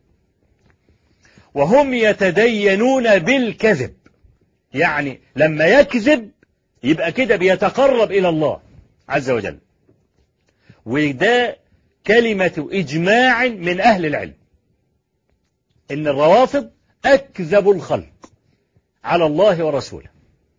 وهم يتدينون بالكذب يعني لما يكذب يبقى كده بيتقرب إلى الله عز وجل وده كلمة إجماع من أهل العلم إن الروافض أكذب الخلق على الله ورسوله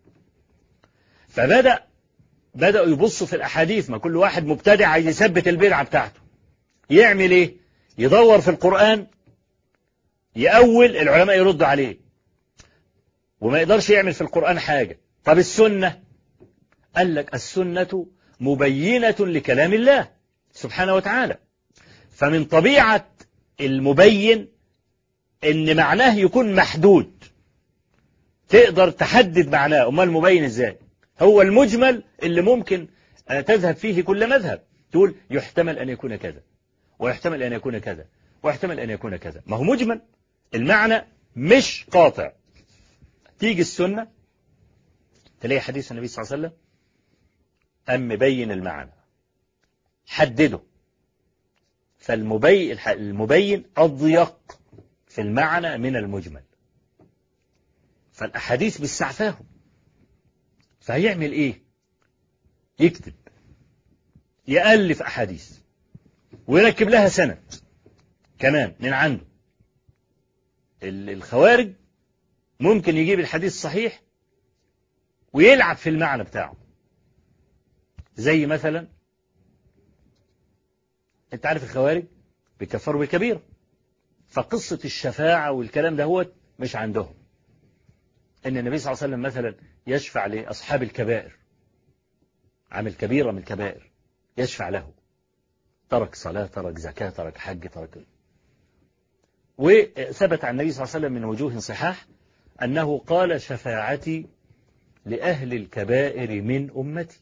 فبدأ بدأوا يبصوا في الأحاديث ما كل واحد مبتدع عايز يثبت البدعة بتاعته يعمل إيه يدور في القرآن يأول العلماء يردوا عليه وما يقدرش يعمل في القرآن حاجة طب السنة قال لك السنة مبينة لكلام الله سبحانه وتعالى فمن طبيعة المبين ان معناه يكون محدود تقدر تحدد معناه امال المبين ازاي هو المجمل اللي ممكن تذهب فيه كل مذهب تقول يحتمل ان يكون كذا ويحتمل ان يكون كذا ويحتمل ان يكون كذا ما هو مجمل المعنى مش قاطع تيجي السنة تلاقي حديث النبي صلى الله عليه وسلم أم مبين المعنى حدده فالمبين المبين أضيق في المعنى من المجمل فالأحاديث بالسعفاهم فهيعمل إيه يكتب يألف أحاديث ويركب لها سند كمان من عنده الخوارج ممكن يجيب الحديث الصحيح ويلعب في المعنى بتاعه زي مثلا انت عارف الخوارج بيكفروا بالكبيرة فقصة الشفاعة والكلام ده هو مش عندهم ان النبي صلى الله عليه وسلم مثلا يشفع لأصحاب الكبائر عامل كبيرة من الكبائر يشفع له ترك صلاة ترك زكاة ترك حج ترك وثبت عن النبي صلى الله عليه وسلم من وجوه صحاح أنه قال شفاعتي لأهل الكبائر من أمتي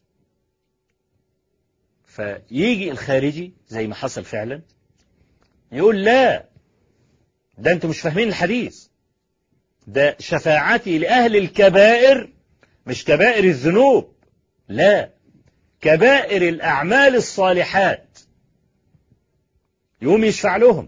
فيجي الخارجي زي ما حصل فعلا يقول لا ده انتم مش فاهمين الحديث ده شفاعتي لأهل الكبائر مش كبائر الذنوب لا كبائر الأعمال الصالحات يوم يشفع لهم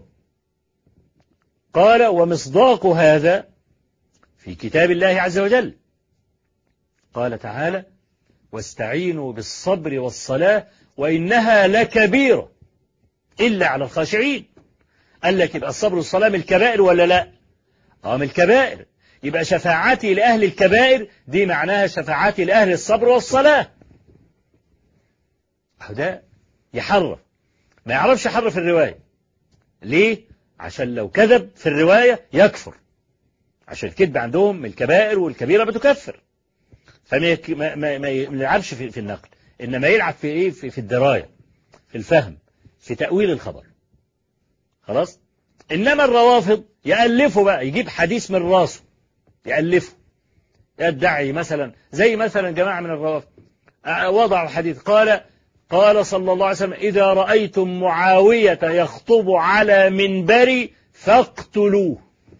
قال ومصداق هذا في كتاب الله عز وجل قال تعالى واستعينوا بالصبر والصلاة وإنها لكبيرة إلا على الخاشعين قال لك يبقى الصبر والصلاة من الكبائر ولا لا اه من الكبائر يبقى شفاعتي لأهل الكبائر دي معناها شفاعتي لأهل الصبر والصلاة ده يحرف ما يعرفش يحرف الرواية ليه عشان لو كذب في الرواية يكفر عشان الكذب عندهم من الكبائر والكبيرة بتكفر فما ما ما ما يلعبش في, في النقل إنما يلعب في إيه في, في الدراية في الفهم في تأويل الخبر خلاص إنما الروافض يألفوا بقى يجيب حديث من راسه يألفه يدعي مثلا زي مثلا جماعة من الروافض وضعوا حديث قال قال صلى الله عليه وسلم إذا رأيتم معاوية يخطب على منبري فاقتلوه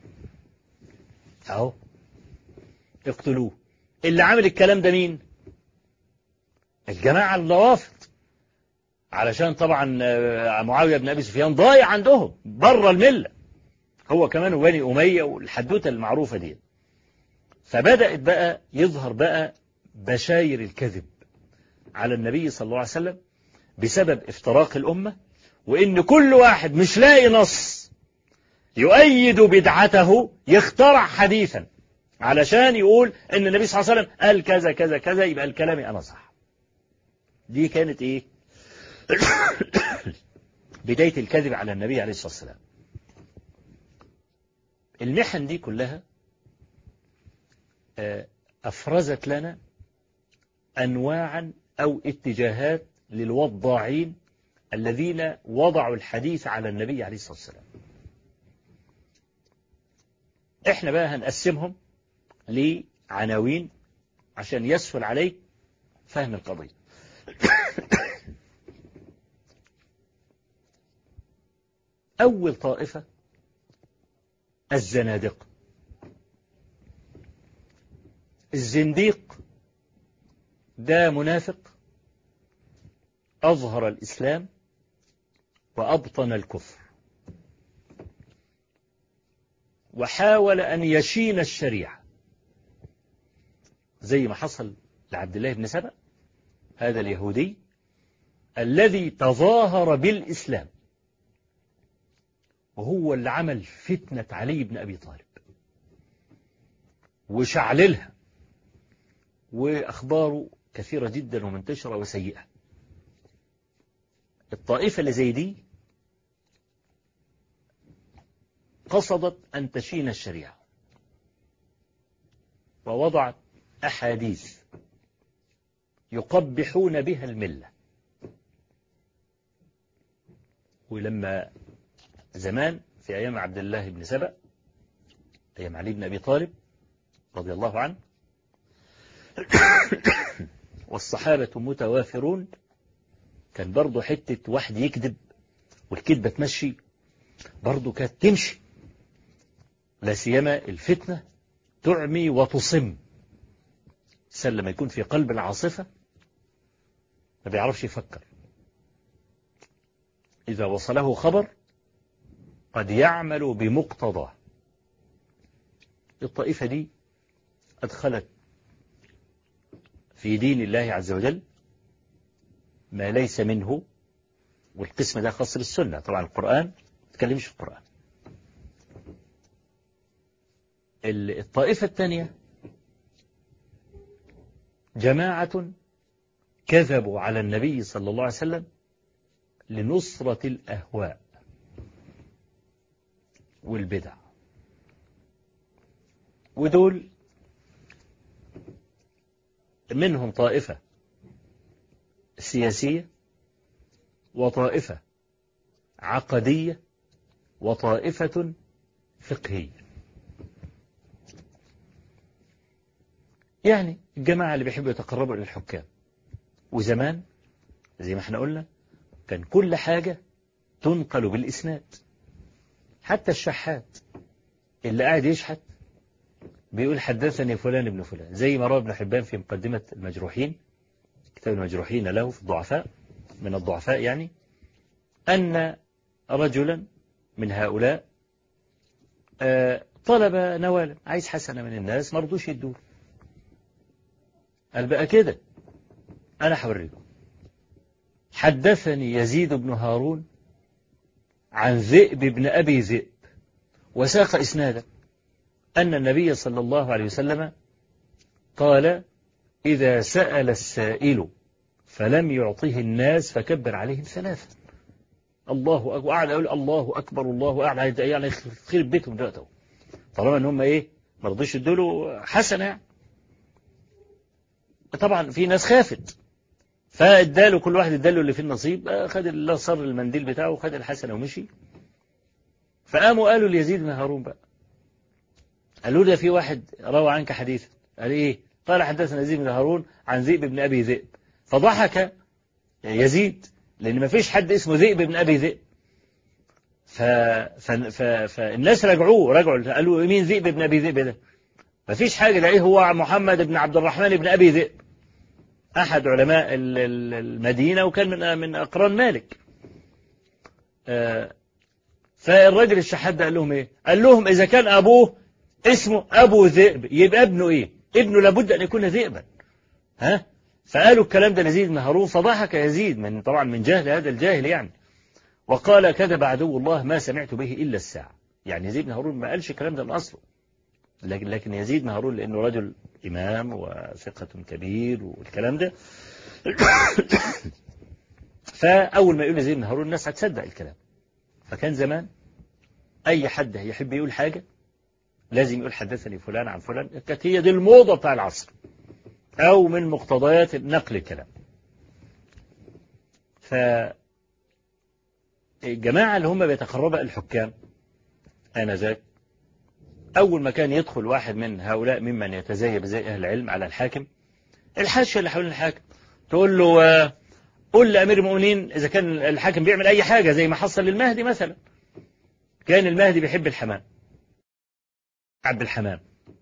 أهو اقتلوه اللي عامل الكلام ده مين الجماعة الروافض علشان طبعا آه، معاوية بن أبي سفيان ضايع عندهم بره الملة هو كمان وبني أمية والحدوتة المعروفة دي فبدأت بقى يظهر بقى بشاير الكذب على النبي صلى الله عليه وسلم بسبب افتراق الأمة وإن كل واحد مش لاقي نص يؤيد بدعته يخترع حديثا علشان يقول ان النبي صلى الله عليه وسلم قال كذا كذا كذا يبقى الكلام انا صح دي كانت ايه بداية الكذب على النبي عليه الصلاة والسلام المحن دي كلها آه، أفرزت لنا أنواعا أو اتجاهات للوضاعين الذين وضعوا الحديث على النبي عليه الصلاة والسلام احنا بقى هنقسمهم لعناوين عشان يسهل عليك فهم القضية أول طائفة الزنادقة الزنديق ده منافق أظهر الإسلام وأبطن الكفر وحاول أن يشين الشريعة زي ما حصل لعبد الله بن سبأ هذا اليهودي الذي تظاهر بالإسلام وهو اللي عمل فتنة علي بن أبي طالب وشعللها وأخباره كثيرة جدا ومنتشرة وسيئة الطائفة اللي زي دي قصدت أن تشين الشريعة ووضعت أحاديث يقبحون بها الملة ولما زمان في أيام عبد الله بن سبأ أيام علي بن أبي طالب رضي الله عنه والصحابة متوافرون كان برضه حتة واحد يكذب والكذبة تمشي برضه كانت تمشي لا سيما الفتنة تعمي وتصم الإنسان لما يكون في قلب العاصفة ما بيعرفش يفكر إذا وصله خبر قد يعمل بمقتضاه الطائفة دي أدخلت في دين الله عز وجل ما ليس منه والقسم ده خاص بالسنة طبعا القرآن ما تكلمش في القرآن الطائفة الثانية جماعة كذبوا على النبي صلى الله عليه وسلم لنصرة الأهواء والبدع ودول منهم طائفة سياسية وطائفة عقدية وطائفة فقهية يعني الجماعة اللي بيحبوا يتقربوا إلى الحكام وزمان زي ما احنا قلنا كان كل حاجة تنقل بالإسناد حتى الشحات اللي قاعد يشحت بيقول حدثني فلان ابن فلان زي ما روى ابن حبان في مقدمة المجروحين كتاب المجروحين له في الضعفاء من الضعفاء يعني أن رجلا من هؤلاء طلب نوالا عايز حسنة من الناس ما رضوش يدوه قال بقى كده أنا هوريكم حدثني يزيد بن هارون عن ذئب بن أبي ذئب وساق إسنادا أن النبي صلى الله عليه وسلم قال إذا سأل السائل فلم يعطه الناس فكبر عليهم ثلاثة الله أكبر قاعد أقول الله أكبر الله قاعد يعني خير بيتهم دلوقتي طالما إن هم إيه ما رضيش يدوا له حسنة يعني طبعا في ناس خافت فاداله كل واحد اداله اللي فيه النصيب خد الله صر المنديل بتاعه وخد الحسنة ومشي فقاموا قالوا ليزيد بن هارون بقى قالوا ده في واحد روى عنك حديثا قال ايه قال حدثنا يزيد بن هارون عن ذئب بن ابي ذئب فضحك يزيد لان ما فيش حد اسمه ذئب بن ابي ذئب ف... ف... ف... فالناس رجعوه رجعوا قالوا مين ذئب بن ابي ذئب ده ما فيش حاجه ده ايه هو محمد بن عبد الرحمن بن ابي ذئب أحد علماء ال- ال- المدينة وكان من من أقران مالك آه، فالراجل الشحات ده قال لهم إيه قال لهم إذا كان أبوه اسمه أبو ذئب يبقى ابنه إيه ابنه لابد أن يكون ذئبا ها فقالوا الكلام ده ليزيد بن هارون فضحك يزيد من طبعا من جهل هذا الجاهل يعني وقال كذب عدو الله ما سمعت به إلا الساعة يعني يزيد بن هارون ما قالش الكلام ده من أصله لكن لكن يزيد بن هارون لأنه رجل إمام وثقة كبير والكلام ده فأول ما يقول يزيد بن هارون الناس هتصدق الكلام فكان زمان أي حد يحب يقول حاجة لازم يقول حدثني فلان عن فلان كانت هي دي الموضة بتاع العصر أو من مقتضيات نقل الكلام ف الجماعة اللي هم بيتقربوا الحكام آنذاك أول ما كان يدخل واحد من هؤلاء ممن يتزيب زي أهل العلم على الحاكم الحاشية اللي حوالين الحاكم تقول له آه، قل لأمير المؤمنين إذا كان الحاكم بيعمل أي حاجة زي ما حصل للمهدي مثلا كان المهدي بيحب الحمام عبد الحمام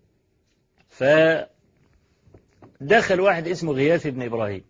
فدخل واحد اسمه غياث بن إبراهيم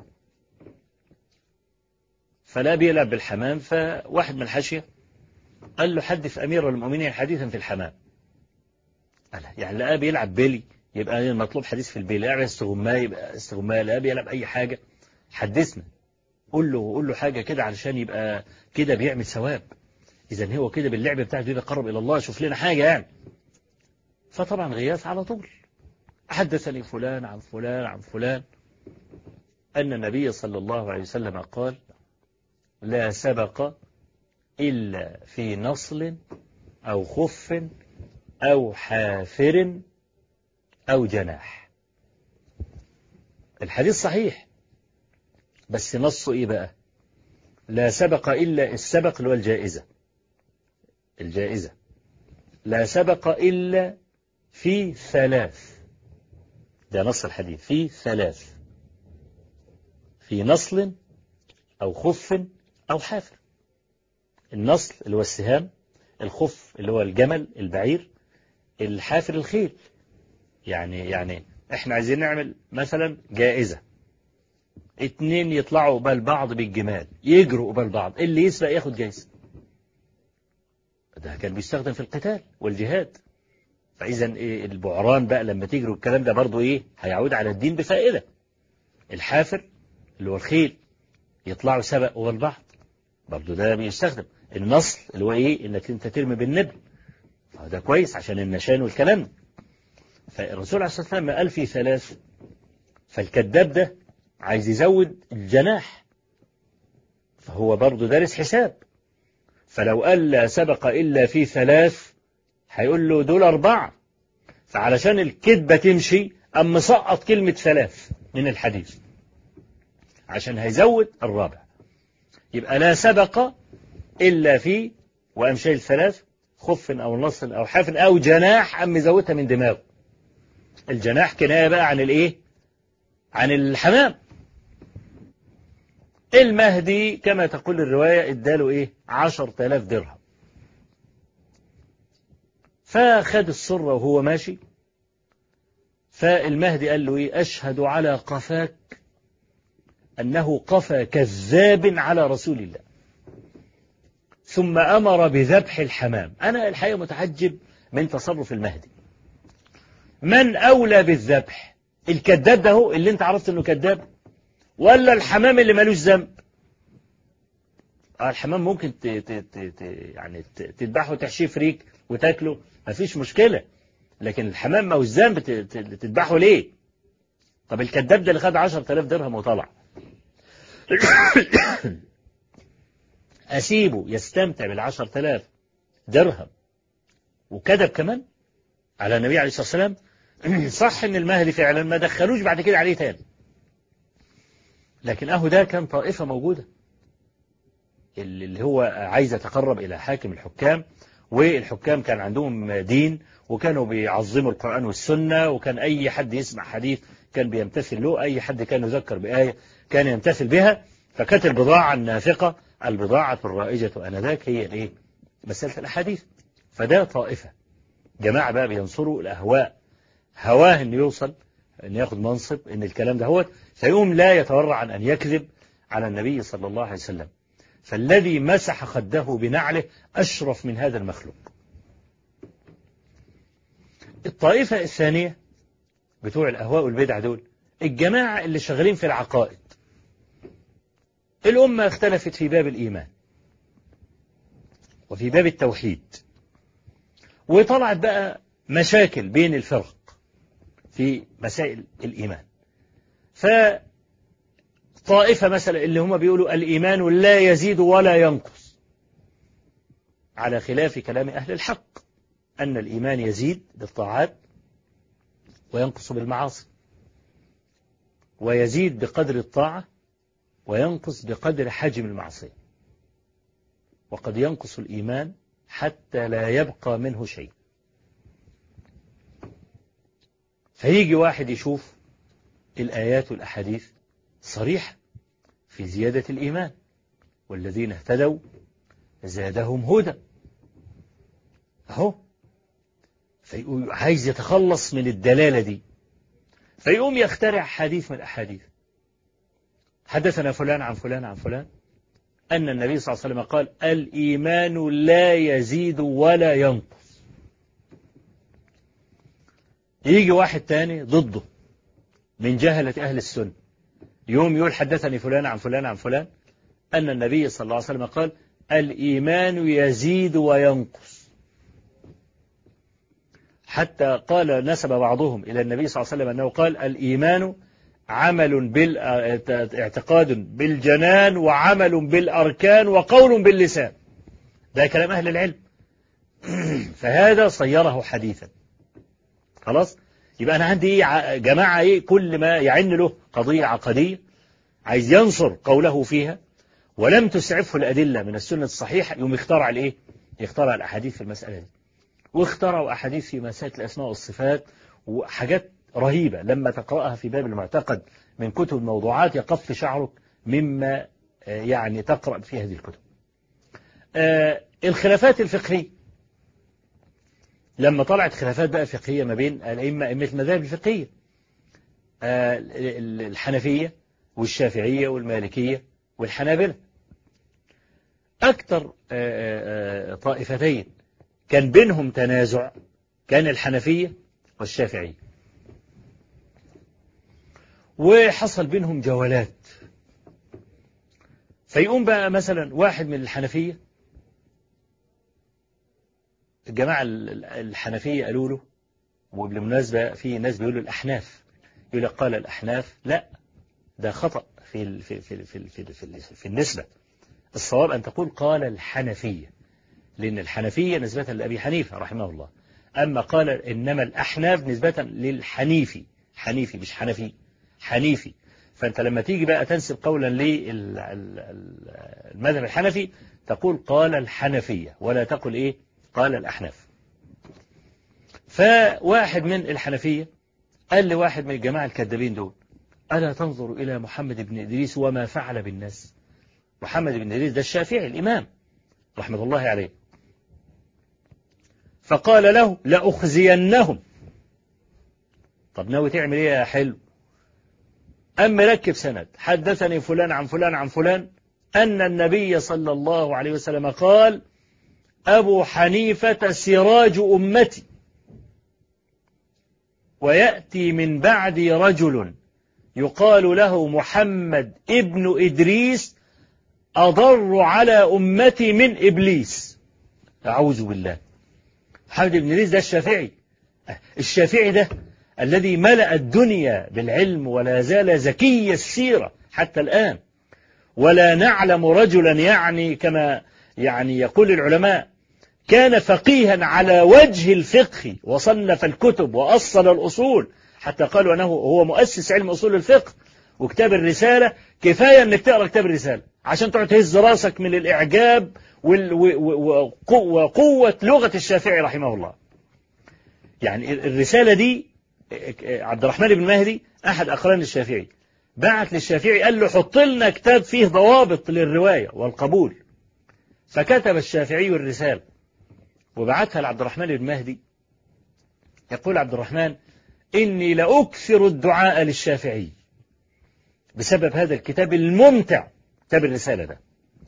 فلا بيلعب بالحمام فواحد من الحاشية قال له حدث أمير المؤمنين حديثا في الحمام قال يعني لقاه بيلعب بيلي يبقى المطلوب حديث في البيلي لعب استغماء يبقى استغماء لقاه بيلعب أي حاجة حدثنا قول له قول له حاجة كده علشان يبقى كده بيعمل ثواب إذا هو كده باللعب بتاعته يبقى قرب إلى الله شوف لنا حاجة يعني فطبعا غياث على طول حدثني فلان عن فلان عن فلان أن النبي صلى الله عليه وسلم قال لا سبق إلا في نصل أو خف أو حافر أو جناح الحديث صحيح بس نصه إيه بقى لا سبق إلا السبق اللي هو الجائزة الجائزة لا سبق إلا في ثلاث ده نص الحديث في ثلاث في نصل أو خف أو حافر النصل اللي هو السهام الخف اللي هو الجمل البعير الحافر الخيل يعني يعني احنا عايزين نعمل مثلا جائزة اتنين يطلعوا قبال بعض بالجمال يجروا قبال بعض اللي يسبق ياخد جايزة ده كان بيستخدم في القتال والجهاد فإذا إيه البعران بقى لما تجروا الكلام ده برضو إيه هيعود على الدين بفائدة الحافر اللي هو الخيل يطلعوا سبق قبال بعض برضو ده بيستخدم النصل اللي هو إيه إنك أنت ترمي بالنبل ده كويس عشان النشان والكلام ده فالرسول عليه الصلاة والسلام قال في ثلاث فالكذاب ده عايز يزود الجناح فهو برضه دارس حساب فلو قال لا سبق إلا في ثلاث هيقول له دول أربعة فعلشان الكذبة تمشي أم مسقط كلمة ثلاث من الحديث عشان هيزود الرابع يبقى لا سبق إلا في وأم شايل ثلاث خف أو نصل أو حافن أو جناح أم مزودها من دماغه الجناح كناية بقى عن الإيه عن الحمام المهدي كما تقول الرواية اداله إيه عشر تلاف درهم فخد الصرة وهو ماشي فالمهدي قال له إيه أشهد على قفاك أنه قفى كذاب على رسول الله ثم أمر بذبح الحمام أنا الحقيقة متعجب من تصرف المهدي من أولى بالذبح الكذاب ده هو اللي انت عرفت انه كذاب ولا الحمام اللي ملوش ذنب آه الحمام ممكن ت... ت... ت... ت... يعني ت... تذبحه وتحشيه فريك وتاكله مفيش مشكلة لكن الحمام ملوش ذنب ت... ت... تذبحه ليه طب الكذاب ده اللي خد 10000 درهم وطلع أسيبه يستمتع بالعشر تلاف درهم وكذب كمان على النبي عليه الصلاة والسلام صح ان المهدي فعلا ما دخلوش بعد كده عليه تاني لكن اهو ده كان طائفة موجودة اللي هو عايز يتقرب الى حاكم الحكام والحكام كان عندهم دين وكانوا بيعظموا القرآن والسنة وكان اي حد يسمع حديث كان بيمتثل له اي حد كان يذكر بآية كان يمتثل بها فكانت البضاعة النافقة البضاعة الرائجة آنذاك هي الايه مسألة الأحاديث فده طائفة جماعة بقى بينصروا الأهواء هواه انه يوصل أن ياخد منصب أن الكلام ده هو فيقوم لا يتورع عن أن يكذب على النبي صلى الله عليه وسلم فالذي مسح خده بنعله أشرف من هذا المخلوق الطائفة الثانية بتوع الأهواء والبدع دول الجماعة اللي شغالين في العقائد الأمة اختلفت في باب الإيمان وفي باب التوحيد وطلعت بقى مشاكل بين الفرق في مسائل الإيمان فطائفة مثلا اللي هم بيقولوا الإيمان لا يزيد ولا ينقص على خلاف كلام أهل الحق أن الإيمان يزيد بالطاعات وينقص بالمعاصي ويزيد بقدر الطاعة وينقص بقدر حجم المعصية وقد ينقص الإيمان حتى لا يبقى منه شيء فيجي واحد يشوف الآيات والأحاديث صريحة في زيادة الإيمان والذين اهتدوا زادهم هدى أهو فيقول عايز يتخلص من الدلالة دي فيقوم يخترع حديث من الأحاديث حدثنا فلان عن فلان عن فلان أن النبي صلى الله عليه وسلم قال الإيمان لا يزيد ولا ينقص يجي واحد تاني ضده من جهلة أهل السنة يوم يقول حدثني فلان عن فلان عن فلان أن النبي صلى الله عليه وسلم قال الإيمان يزيد وينقص حتى قال نسب بعضهم إلى النبي صلى الله عليه وسلم أنه قال الإيمان عمل بال اعتقاد بالجنان وعمل بالأركان وقول باللسان ده كلام أهل العلم فهذا صيره حديثا خلاص يبقى أنا عندي إيه جماعة إيه كل ما يعن له قضية عقدية عايز ينصر قوله فيها ولم تسعفه الأدلة من السنة الصحيحة يوم يخترع الإيه يخترع الأحاديث في المسألة دي واخترعوا أحاديث في مسائل الأسماء والصفات وحاجات رهيبة لما تقرأها في باب المعتقد من كتب الموضوعات يقف شعرك مما يعني تقرأ في هذه الكتب الخلافات الفقهية لما طلعت خلافات بقى فقهية ما بين الأئمة أئمة المذاهب الفقهية الحنفية والشافعية والمالكية والحنابلة أكثر طائفتين كان بينهم تنازع كان الحنفية والشافعية وحصل بينهم جولات فيقوم بقى مثلا واحد من الحنفية الجماعة الحنفية قالوا له وبالمناسبة في ناس بيقولوا الأحناف يقول لك قال الأحناف لا ده خطأ في في في في في, في, في النسبة الصواب أن تقول قال الحنفية لأن الحنفية نسبة لأبي حنيفة رحمه الله أما قال إنما الأحناف نسبة للحنيفي حنيفي مش حنفي حنيفي فأنت لما تيجي بقى تنسب قولا للمذهب الحنفي تقول قال الحنفية ولا تقول إيه قال الأحناف فواحد من الحنفية قال لواحد من الجماعة الكذابين دول ألا تنظر إلى محمد بن إدريس وما فعل بالناس محمد بن إدريس ده الشافعي الإمام رحمة الله عليه فقال له لأخزينهم طب ناوي تعمل ايه يا حلو أم ركب سند حدثني فلان عن فلان عن فلان أن النبي صلى الله عليه وسلم قال أبو حنيفة سراج أمتي ويأتي من بعدي رجل يقال له محمد ابن إدريس أضر على أمتي من إبليس أعوذ بالله محمد بن إدريس ده الشافعي الشافعي ده الذي ملأ الدنيا بالعلم ولا زال زكي السيرة حتى الآن ولا نعلم رجلا يعني كما يعني يقول العلماء كان فقيها على وجه الفقه وصنف الكتب وأصل الأصول حتى قالوا أنه هو مؤسس علم أصول الفقه وكتاب الرسالة كفاية أنك تقرأ كتاب الرسالة عشان تقعد تهز راسك من الإعجاب وقوة لغة الشافعي رحمه الله يعني الرسالة دي عبد الرحمن بن مهدي أحد أقران الشافعي بعت للشافعي قال له حط لنا كتاب فيه ضوابط للرواية والقبول فكتب الشافعي الرسالة وبعتها لعبد الرحمن بن مهدي يقول عبد الرحمن إني لأكثر الدعاء للشافعي بسبب هذا الكتاب الممتع كتاب الرسالة ده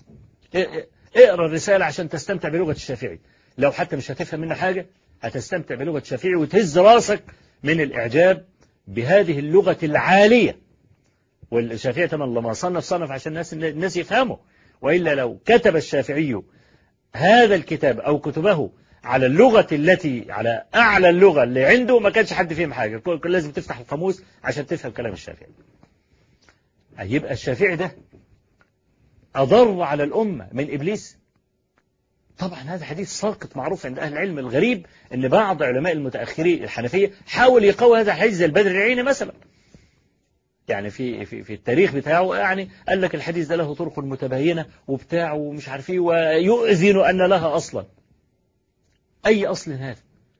اقرأ الرسالة عشان تستمتع بلغة الشافعي لو حتى مش هتفهم منه حاجة هتستمتع بلغة الشافعي وتهز راسك من الإعجاب بهذه اللغة العالية والشافعي طبعا لما صنف صنف عشان الناس الناس يفهموا وإلا لو كتب الشافعي هذا الكتاب أو كتبه على اللغة التي على أعلى اللغة اللي عنده ما كانش حد فيهم حاجة كل لازم تفتح القاموس عشان تفهم كلام الشافعي يبقى الشافعي ده أضر على الأمة من إبليس طبعا هذا حديث ساقط معروف عند أهل العلم الغريب أن بعض علماء المتأخرين الحنفية حاول يقوي هذا الحديث زي البدر العيني مثلا يعني في في في التاريخ بتاعه يعني قال لك الحديث ده له طرق متباينة وبتاع ومش عارف ايه ويؤذن أن لها أصلا أي أصل هذا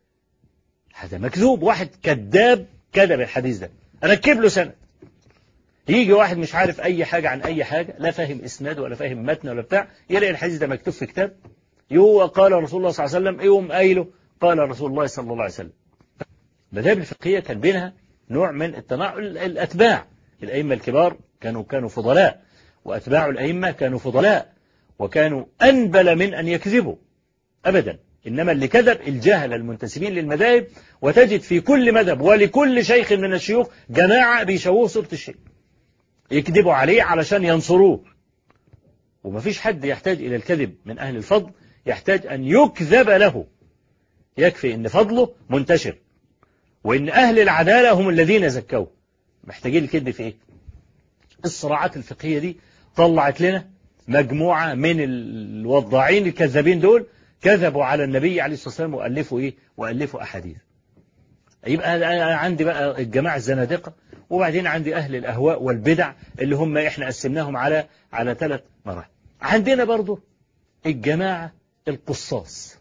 هذا مكذوب واحد كذاب كذب الحديث ده ركب له سند يجي واحد مش عارف أي حاجة عن أي حاجة لا فاهم إسناد ولا فاهم متن ولا بتاع يلاقي الحديث ده مكتوب في كتاب يو قال رسول الله صلى الله عليه وسلم يوم قايله قال رسول الله صلى الله عليه وسلم المذاهب الفقهية كان بينها نوع من التناعم الأتباع الأئمة الكبار كانوا كانوا فضلاء وأتباع الأئمة كانوا فضلاء وكانوا أنبل من أن يكذبوا أبدا إنما اللي كذب الجهل المنتسبين للمذاهب وتجد في كل مذهب ولكل شيخ من الشيوخ جماعة بيشوهوا صورة الشيء يكذبوا عليه علشان ينصروه ومفيش حد يحتاج إلى الكذب من أهل الفضل يحتاج أن يكذب له يكفي أن فضله منتشر وأن أهل العدالة هم الذين زكوه محتاجين الكذب في إيه الصراعات الفقهية دي طلعت لنا مجموعة من الوضاعين الكذابين دول كذبوا على النبي عليه الصلاة والسلام وألفوا إيه وألفوا أحاديث يبقى أنا عندي بقى الجماعة الزنادقة وبعدين عندي أهل الأهواء والبدع اللي هم إحنا قسمناهم على على ثلاث مراحل عندنا برضو الجماعة القصاص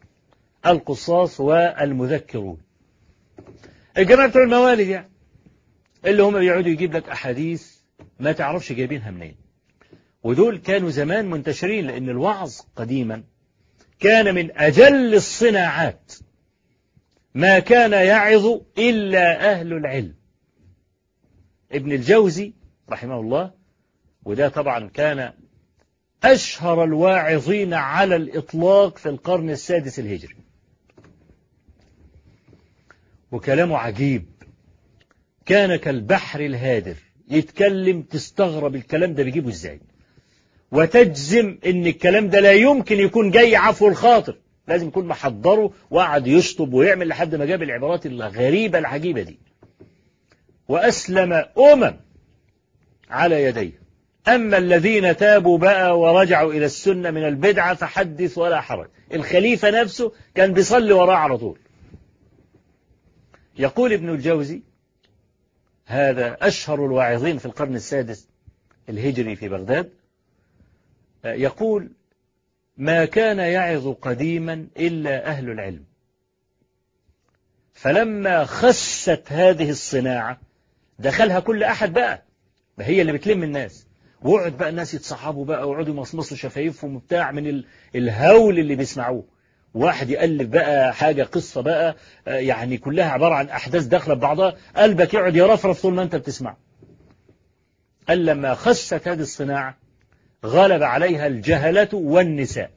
القصاص والمذكرون الجماعة بتوع الموالد يعني اللي هم بيقعدوا يجيب لك أحاديث ما تعرفش جايبينها منين ودول كانوا زمان منتشرين لأن الوعظ قديما كان من أجل الصناعات ما كان يعظ إلا أهل العلم ابن الجوزي رحمه الله وده طبعا كان أشهر الواعظين على الإطلاق في القرن السادس الهجري وكلامه عجيب كان كالبحر الهادر يتكلم تستغرب الكلام ده بيجيبه ازاي وتجزم ان الكلام ده لا يمكن يكون جاي عفو الخاطر لازم يكون محضره وقعد يشطب ويعمل لحد ما جاب العبارات الغريبة العجيبة دي وأسلم أمم على يديه أما الذين تابوا بقى ورجعوا إلى السنة من البدعة فحدث ولا حرج الخليفة نفسه كان بيصلي وراه على طول يقول ابن الجوزي هذا أشهر الواعظين في القرن السادس الهجري في بغداد يقول ما كان يعظ قديما إلا أهل العلم فلما خست هذه الصناعة دخلها كل أحد بقى ما هي اللي بتلم الناس وقعد بقى الناس يتصحبوا بقى ويقعدوا يمصمصوا شفايفهم وبتاع من الهول اللي بيسمعوه واحد يألف بقى حاجة قصة بقى يعني كلها عبارة عن أحداث داخلة ببعضها قلبك يقعد يرفرف طول ما أنت بتسمع قال لما خست هذه الصناعة غلب عليها الجهلة والنساء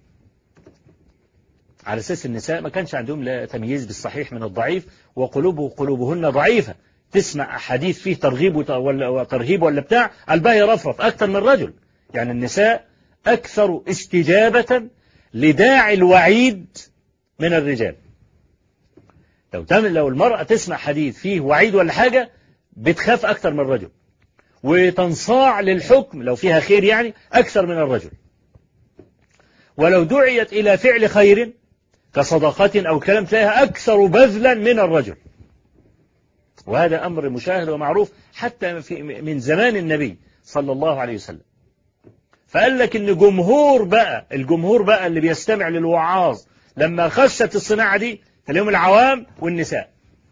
على أساس النساء ما كانش عندهم لا تمييز بالصحيح من الضعيف وقلوبه قلوبهن ضعيفة تسمع حديث فيه ترغيب ولا ترهيب ولا بتاع قلبها يرفرف أكثر من الرجل يعني النساء أكثر استجابة لداعي الوعيد من الرجال لو لو المرأة تسمع حديث فيه وعيد ولا حاجة بتخاف أكثر من الرجل وتنصاع للحكم لو فيها خير يعني أكثر من الرجل ولو دعيت إلى فعل خير كصدقة أو كلام تلاقيها أكثر بذلا من الرجل وهذا أمر مشاهد ومعروف حتى في من زمان النبي صلى الله عليه وسلم فقال لك ان جمهور بقى الجمهور بقى اللي بيستمع للوعاظ لما خست الصناعة دي تلاقيهم العوام والنساء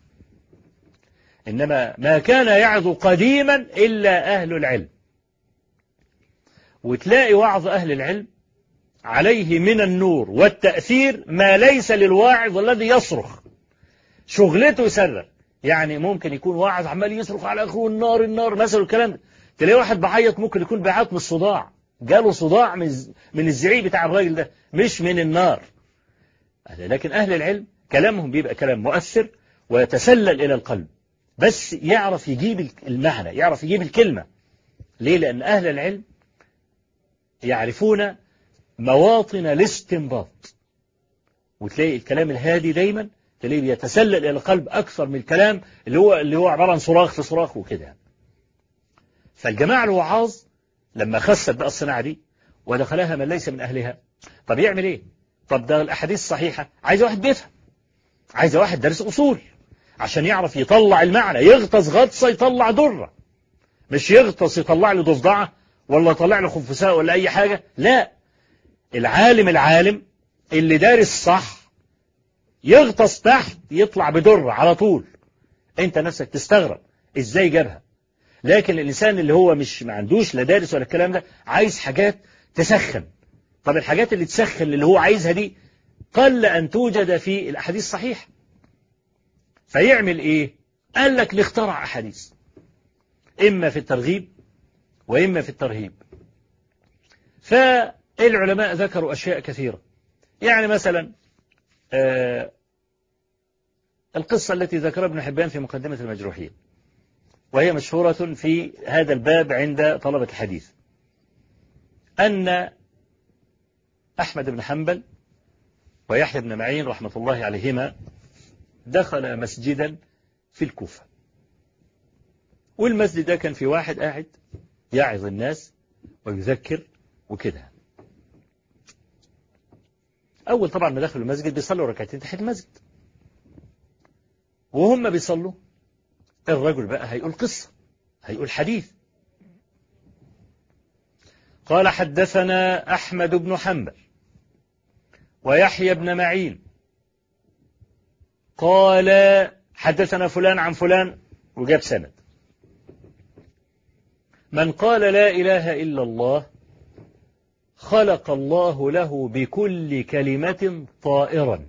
إنما ما كان يعظ قديما إلا أهل العلم وتلاقي وعظ أهل العلم عليه من النور والتأثير ما ليس للواعظ الذي يصرخ شغلته يصرخ يعني ممكن يكون واحد عمال يصرخ على اخوه النار النار مثلا الكلام ده تلاقي واحد بعيط ممكن يكون بيعيط من الصداع جاله صداع من من الزعيق بتاع الراجل ده مش من النار لكن اهل العلم كلامهم بيبقى كلام مؤثر ويتسلل الى القلب بس يعرف يجيب المعنى يعرف يجيب الكلمه ليه لان اهل العلم يعرفون مواطن الاستنباط وتلاقي الكلام الهادي دايما تلاقيه بيتسلل الى القلب اكثر من الكلام اللي هو اللي هو عباره عن صراخ في صراخ وكده فالجماعه الوعاظ لما خست بقى الصناعه دي ودخلها من ليس من اهلها طب يعمل ايه؟ طب ده الاحاديث الصحيحه عايز واحد بيفهم عايز واحد دارس اصول عشان يعرف يطلع المعنى يغطس غطسه يطلع دره مش يغطس يطلع له ضفدعه ولا يطلع له خنفساء ولا اي حاجه لا العالم العالم اللي دارس صح يغطس تحت يطلع بدر على طول انت نفسك تستغرب ازاي جابها لكن الانسان اللي هو مش ما عندوش لا دارس ولا الكلام ده عايز حاجات تسخن طب الحاجات اللي تسخن اللي هو عايزها دي قل ان توجد في الاحاديث الصحيحه فيعمل ايه قال لك نخترع احاديث اما في الترغيب واما في الترهيب فالعلماء ذكروا اشياء كثيره يعني مثلا آه القصة التي ذكرها ابن حبان في مقدمة المجروحين وهي مشهورة في هذا الباب عند طلبة الحديث أن أحمد بن حنبل ويحيى بن معين رحمة الله عليهما دخل مسجدا في الكوفة والمسجد ده كان في واحد قاعد يعظ الناس ويذكر وكده أول طبعا ما دخلوا المسجد بيصلوا ركعتين تحت المسجد وهم بيصلوا الرجل بقى هيقول قصة هيقول حديث قال حدثنا أحمد بن حنبل ويحيى بن معين قال حدثنا فلان عن فلان وجاب سند من قال لا إله إلا الله خلق الله له بكل كلمة طائرا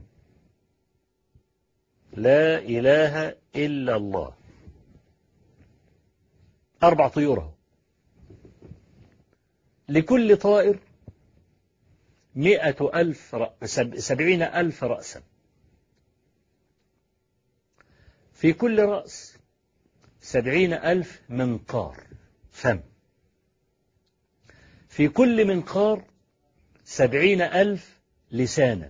لا إله إلا الله أربع طيور لكل طائر مئة ألف رأس سبعين ألف رأسا في كل رأس سبعين ألف منقار فم في كل منقار سبعين ألف لسانا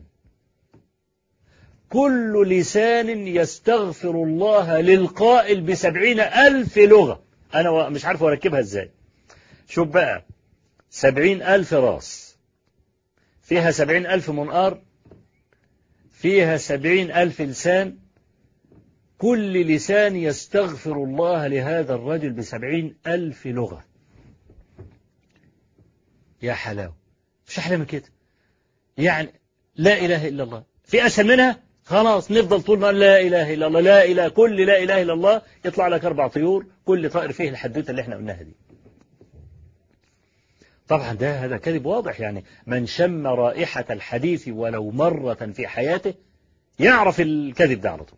كل لسان يستغفر الله للقائل بسبعين ألف لغة أنا مش عارف أركبها إزاي شوف بقى سبعين ألف راس فيها سبعين ألف منقار فيها سبعين ألف لسان كل لسان يستغفر الله لهذا الرجل بسبعين ألف لغة يا حلاوة مش أحلى من كده يعني لا إله إلا الله في أسهل منها خلاص نفضل طول ما لا إله إلا الله لا إله كل لا إله إلا الله يطلع لك أربع طيور كل طائر فيه الحدوتة اللي احنا قلناها دي طبعا ده هذا كذب واضح يعني من شم رائحة الحديث ولو مرة في حياته يعرف الكذب ده على طول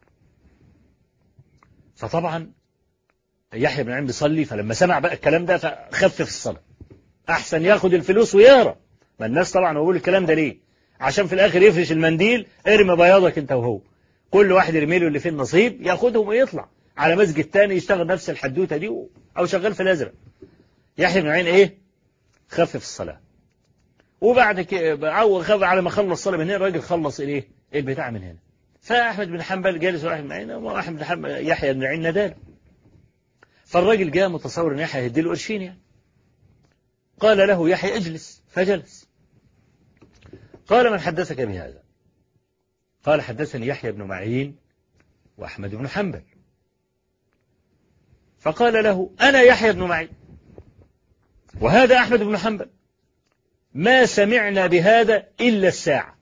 فطبعا يحيى بن عين بيصلي فلما سمع بقى الكلام ده فخفف الصلاة أحسن ياخد الفلوس ويهرب ما الناس طبعا بقول الكلام ده ليه عشان في الآخر يفرش المنديل ارمي بياضك انت وهو كل واحد يرمي له اللي فيه النصيب ياخدهم ويطلع على مسجد تاني يشتغل نفس الحدوتة دي أو شغال في الأزرق يحيى بن عين إيه خفف الصلاة وبعد كده على ما خلص الصلاة من هنا الراجل خلص الايه البتاع من هنا فأحمد بن حنبل جالس واحد من عين وأحمد بن حنبل يحيى بن عين نداله فالراجل جاء متصور ان يحيى هيديله قرشين يعني قال له يحيى اجلس فجلس قال من حدثك بهذا قال حدثني يحيى بن معين وأحمد بن حنبل فقال له أنا يحيى بن معين وهذا أحمد بن حنبل ما سمعنا بهذا إلا الساعة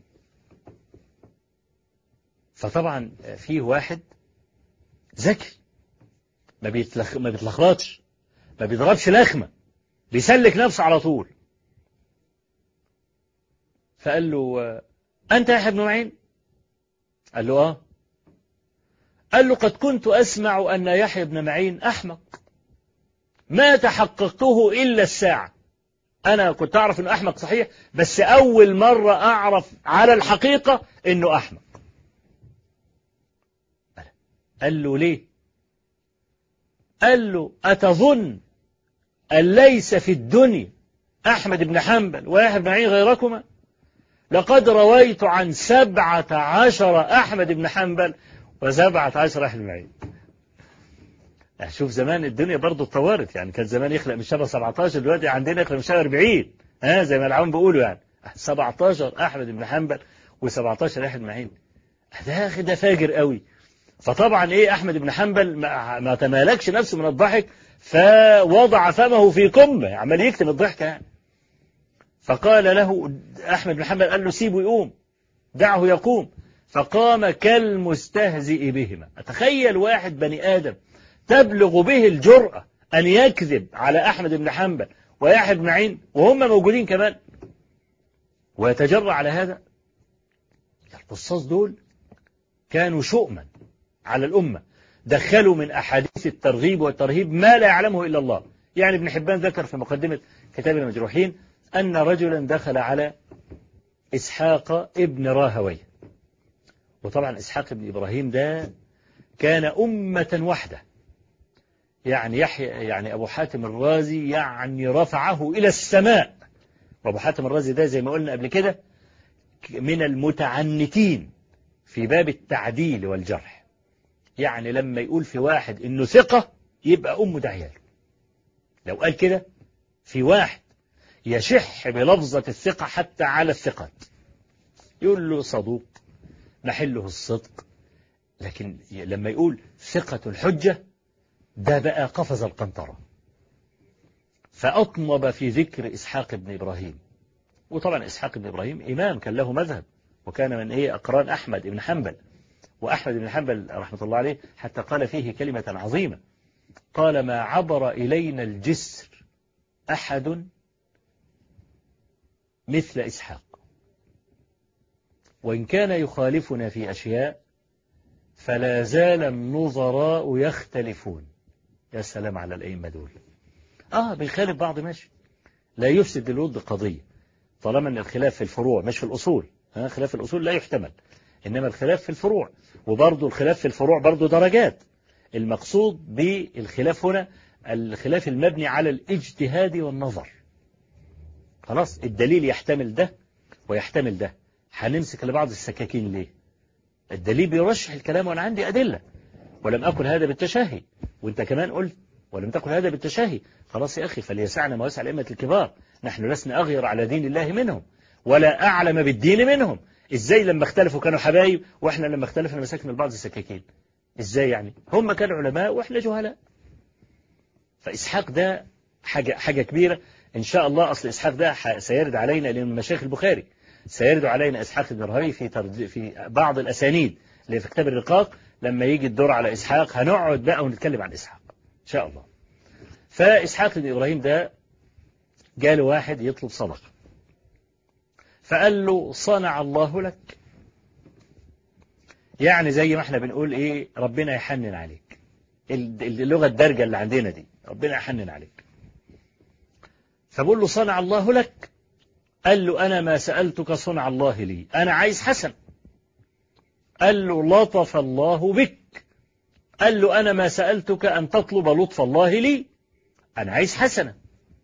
فطبعا فيه واحد ذكي ما بيتلخ... ما بيتلخبطش ما بيضربش لخمة بيسلك نفسه على طول فقال له أنت يا بن معين قال له آه قال له قد كنت أسمع أن يحيى بن معين أحمق ما تحققته إلا الساعة أنا كنت أعرف أنه أحمق صحيح بس أول مرة أعرف على الحقيقة أنه أحمق قال له ليه قال له أتظن أن ليس في الدنيا أحمد بن حنبل ويحيى بن معين غيركما لقد رويت عن سبعة عشر أحمد بن حنبل وسبعة عشر أحمد بن معين شوف زمان الدنيا برضه اتطورت يعني كان زمان يخلق من شبه 17 دلوقتي عندنا يخلق من شبه 40 ها زي ما العوام بيقولوا يعني 17 احمد بن حنبل و17 احمد معين ده يا اخي ده فاجر قوي فطبعا ايه احمد بن حنبل ما, ما تمالكش نفسه من الضحك فوضع فمه في كمه عمال يكتم الضحكه يعني فقال له احمد بن حنبل قال له سيبه يقوم دعه يقوم فقام كالمستهزئ بهما أتخيل واحد بني آدم تبلغ به الجرأة أن يكذب على أحمد بن حنبل ويحيى بن معين وهم موجودين كمان ويتجرأ على هذا القصاص دول كانوا شؤما على الأمة دخلوا من أحاديث الترغيب والترهيب ما لا يعلمه إلا الله يعني ابن حبان ذكر في مقدمة كتاب المجروحين أن رجلا دخل على إسحاق ابن راهويه وطبعا إسحاق بن إبراهيم ده كان أمة وحده يعني يحيى يعني أبو حاتم الرازي يعني رفعه إلى السماء وأبو حاتم الرازي ده زي ما قلنا قبل كده من المتعنتين في باب التعديل والجرح يعني لما يقول في واحد إنه ثقة يبقى أمه ده عياله لو قال كده في واحد يشح بلفظة الثقة حتى على الثقات يقول له صدوق محله الصدق لكن لما يقول ثقة الحجة ده بقى قفز القنطرة فأطنب في ذكر إسحاق بن إبراهيم وطبعا إسحاق بن إبراهيم إمام كان له مذهب وكان من إيه أقران أحمد بن حنبل وأحمد بن حنبل رحمة الله عليه حتى قال فيه كلمة عظيمة قال ما عبر إلينا الجسر أحد مثل إسحاق وإن كان يخالفنا في أشياء فلا زال النظراء يختلفون يا سلام على الأئمة دول آه بيخالف بعض ماشي لا يفسد الود قضية طالما أن الخلاف في الفروع مش في الأصول ها خلاف الأصول لا يحتمل إنما الخلاف في الفروع وبرضه الخلاف في الفروع برضه درجات المقصود بالخلاف هنا الخلاف المبني على الاجتهاد والنظر خلاص الدليل يحتمل ده ويحتمل ده هنمسك لبعض السكاكين ليه الدليل بيرشح الكلام وانا عندي أدلة ولم أكن هذا بالتشهي وانت كمان قلت ولم تكن هذا بالتشهي خلاص يا أخي فليسعنا ما يسع الأئمة الكبار نحن لسنا أغير على دين الله منهم ولا أعلم بالدين منهم إزاي لما اختلفوا كانوا حبايب وإحنا لما اختلفنا مسكنا لبعض السكاكين إزاي يعني هم كانوا علماء وإحنا جهلاء فإسحاق ده حاجة, حاجة كبيرة إن شاء الله أصل إسحاق ده سيرد علينا لمن مشايخ البخاري سيرد علينا إسحاق بن راهويه في ترج... في بعض الأسانيد اللي في كتاب الرقاق لما يجي الدور على إسحاق هنقعد بقى ونتكلم عن إسحاق إن شاء الله فإسحاق بن إبراهيم ده جاله واحد يطلب صدقة فقال له صنع الله لك يعني زي ما احنا بنقول ايه ربنا يحنن عليك اللغة الدارجة اللي عندنا دي ربنا يحنن عليك فبقول له صنع الله لك قال له أنا ما سألتك صنع الله لي أنا عايز حسن قال له لطف الله بك قال له أنا ما سألتك أن تطلب لطف الله لي أنا عايز حسنة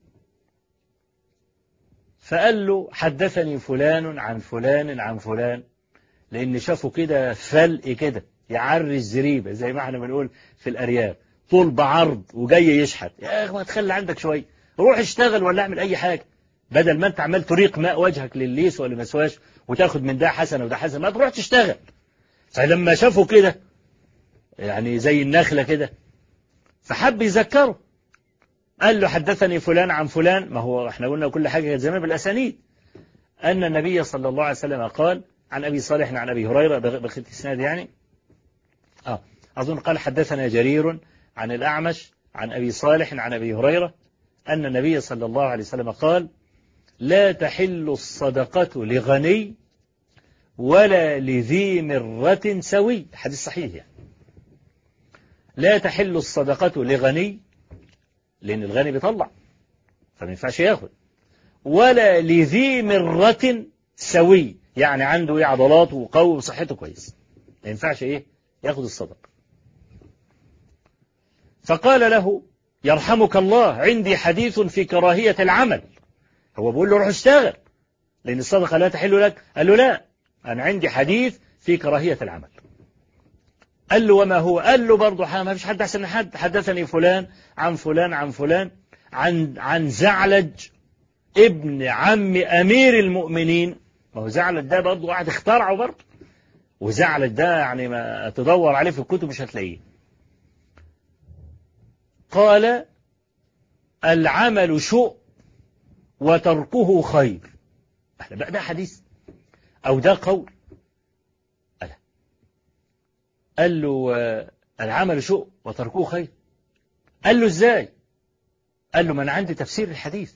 فقال له حدثني فلان عن فلان عن فلان لأن شافوا كده فلق كده يعري الزريبة زي ما احنا بنقول في الأرياف طول بعرض وجاي يشحت يا أخي ما تخلي عندك شوية روح اشتغل ولا اعمل أي حاجة بدل ما انت عمال تريق ماء وجهك للليس ولا مسواش وتاخد من ده حسنة وده حسنة ما تروح تشتغل فلما شافوا كده يعني زي النخلة كده فحب يذكره قال له حدثني فلان عن فلان ما هو احنا قلنا كل حاجة زمان بالأسانيد أن النبي صلى الله عليه وسلم قال عن أبي صالح عن أبي هريرة بخيط السناد يعني آه أظن قال حدثنا جرير عن الأعمش عن أبي صالح عن أبي هريرة أن النبي صلى الله عليه وسلم قال لا تحل الصدقة لغني ولا لذي مرة سوي حديث صحيح يعني لا تحل الصدقة لغني لأن الغني بيطلع فما ينفعش ياخد ولا لذي مرة سوي يعني عنده ايه عضلات وقوي وصحته كويس ما ينفعش ايه ياخد الصدقة فقال له يرحمك الله عندي حديث في كراهية العمل هو بيقول له روح اشتغل لأن الصدقة لا تحل لك قال له لا أنا عندي حديث في كراهية العمل قال له وما هو قال له برضه ما فيش حد أحسن من حد حدثني فلان عن فلان عن فلان عن عن زعلج ابن عم أمير المؤمنين ما هو زعلج ده برضه واحد اخترعه برضه وزعلج ده يعني ما تدور عليه في الكتب مش هتلاقيه قال العمل شؤ وتركه خير بقى ده حديث أو ده قول قال, قال له العمل شؤ وتركه خير قال له ازاي قال له ما أنا عندي تفسير الحديث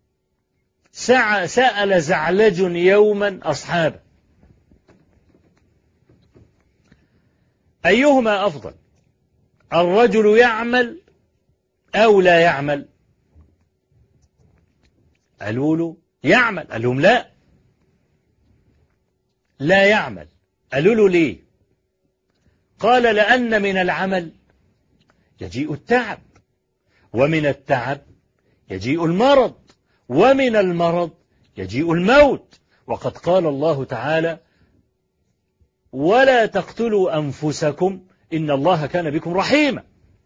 سأل زعلج يوما أصحابه أيهما أفضل الرجل يعمل أو لا يعمل قالوا له يعمل قال لهم لا لا يعمل قالوا له ليه قال لأن من العمل يجيء التعب ومن التعب يجيء المرض ومن المرض يجيء الموت وقد قال الله تعالى ولا تقتلوا أنفسكم إن الله كان بكم رحيما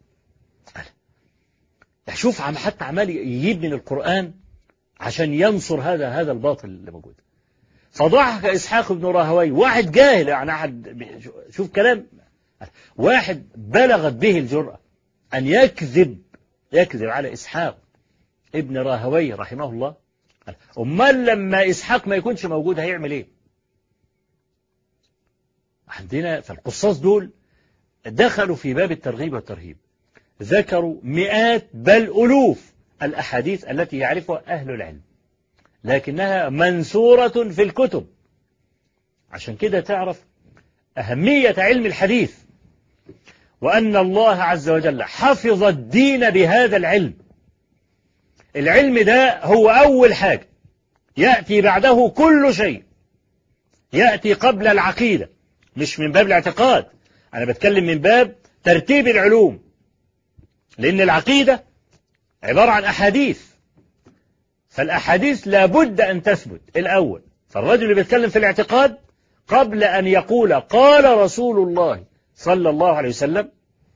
شوف عم حتى عمال يجيب من القرآن عشان ينصر هذا هذا الباطل اللي موجود فضحك إسحاق بن راهوي واحد جاهل يعني أحد شوف كلام واحد بلغت به الجرأة أن يكذب يكذب على إسحاق ابن راهوي رحمه الله أمال لما إسحاق ما يكونش موجود هيعمل إيه عندنا فالقصاص دول دخلوا في باب الترغيب والترهيب ذكروا مئات بل ألوف الأحاديث التي يعرفها أهل العلم لكنها منثورة في الكتب عشان كده تعرف أهمية علم الحديث وأن الله عز وجل حفظ الدين بهذا العلم العلم ده هو أول حاجة يأتي بعده كل شيء يأتي قبل العقيدة مش من باب الاعتقاد أنا بتكلم من باب ترتيب العلوم لأن العقيدة عبارة عن أحاديث فالأحاديث لابد أن تثبت الأول فالرجل اللي بيتكلم في الاعتقاد قبل أن يقول قال رسول الله صلى الله عليه وسلم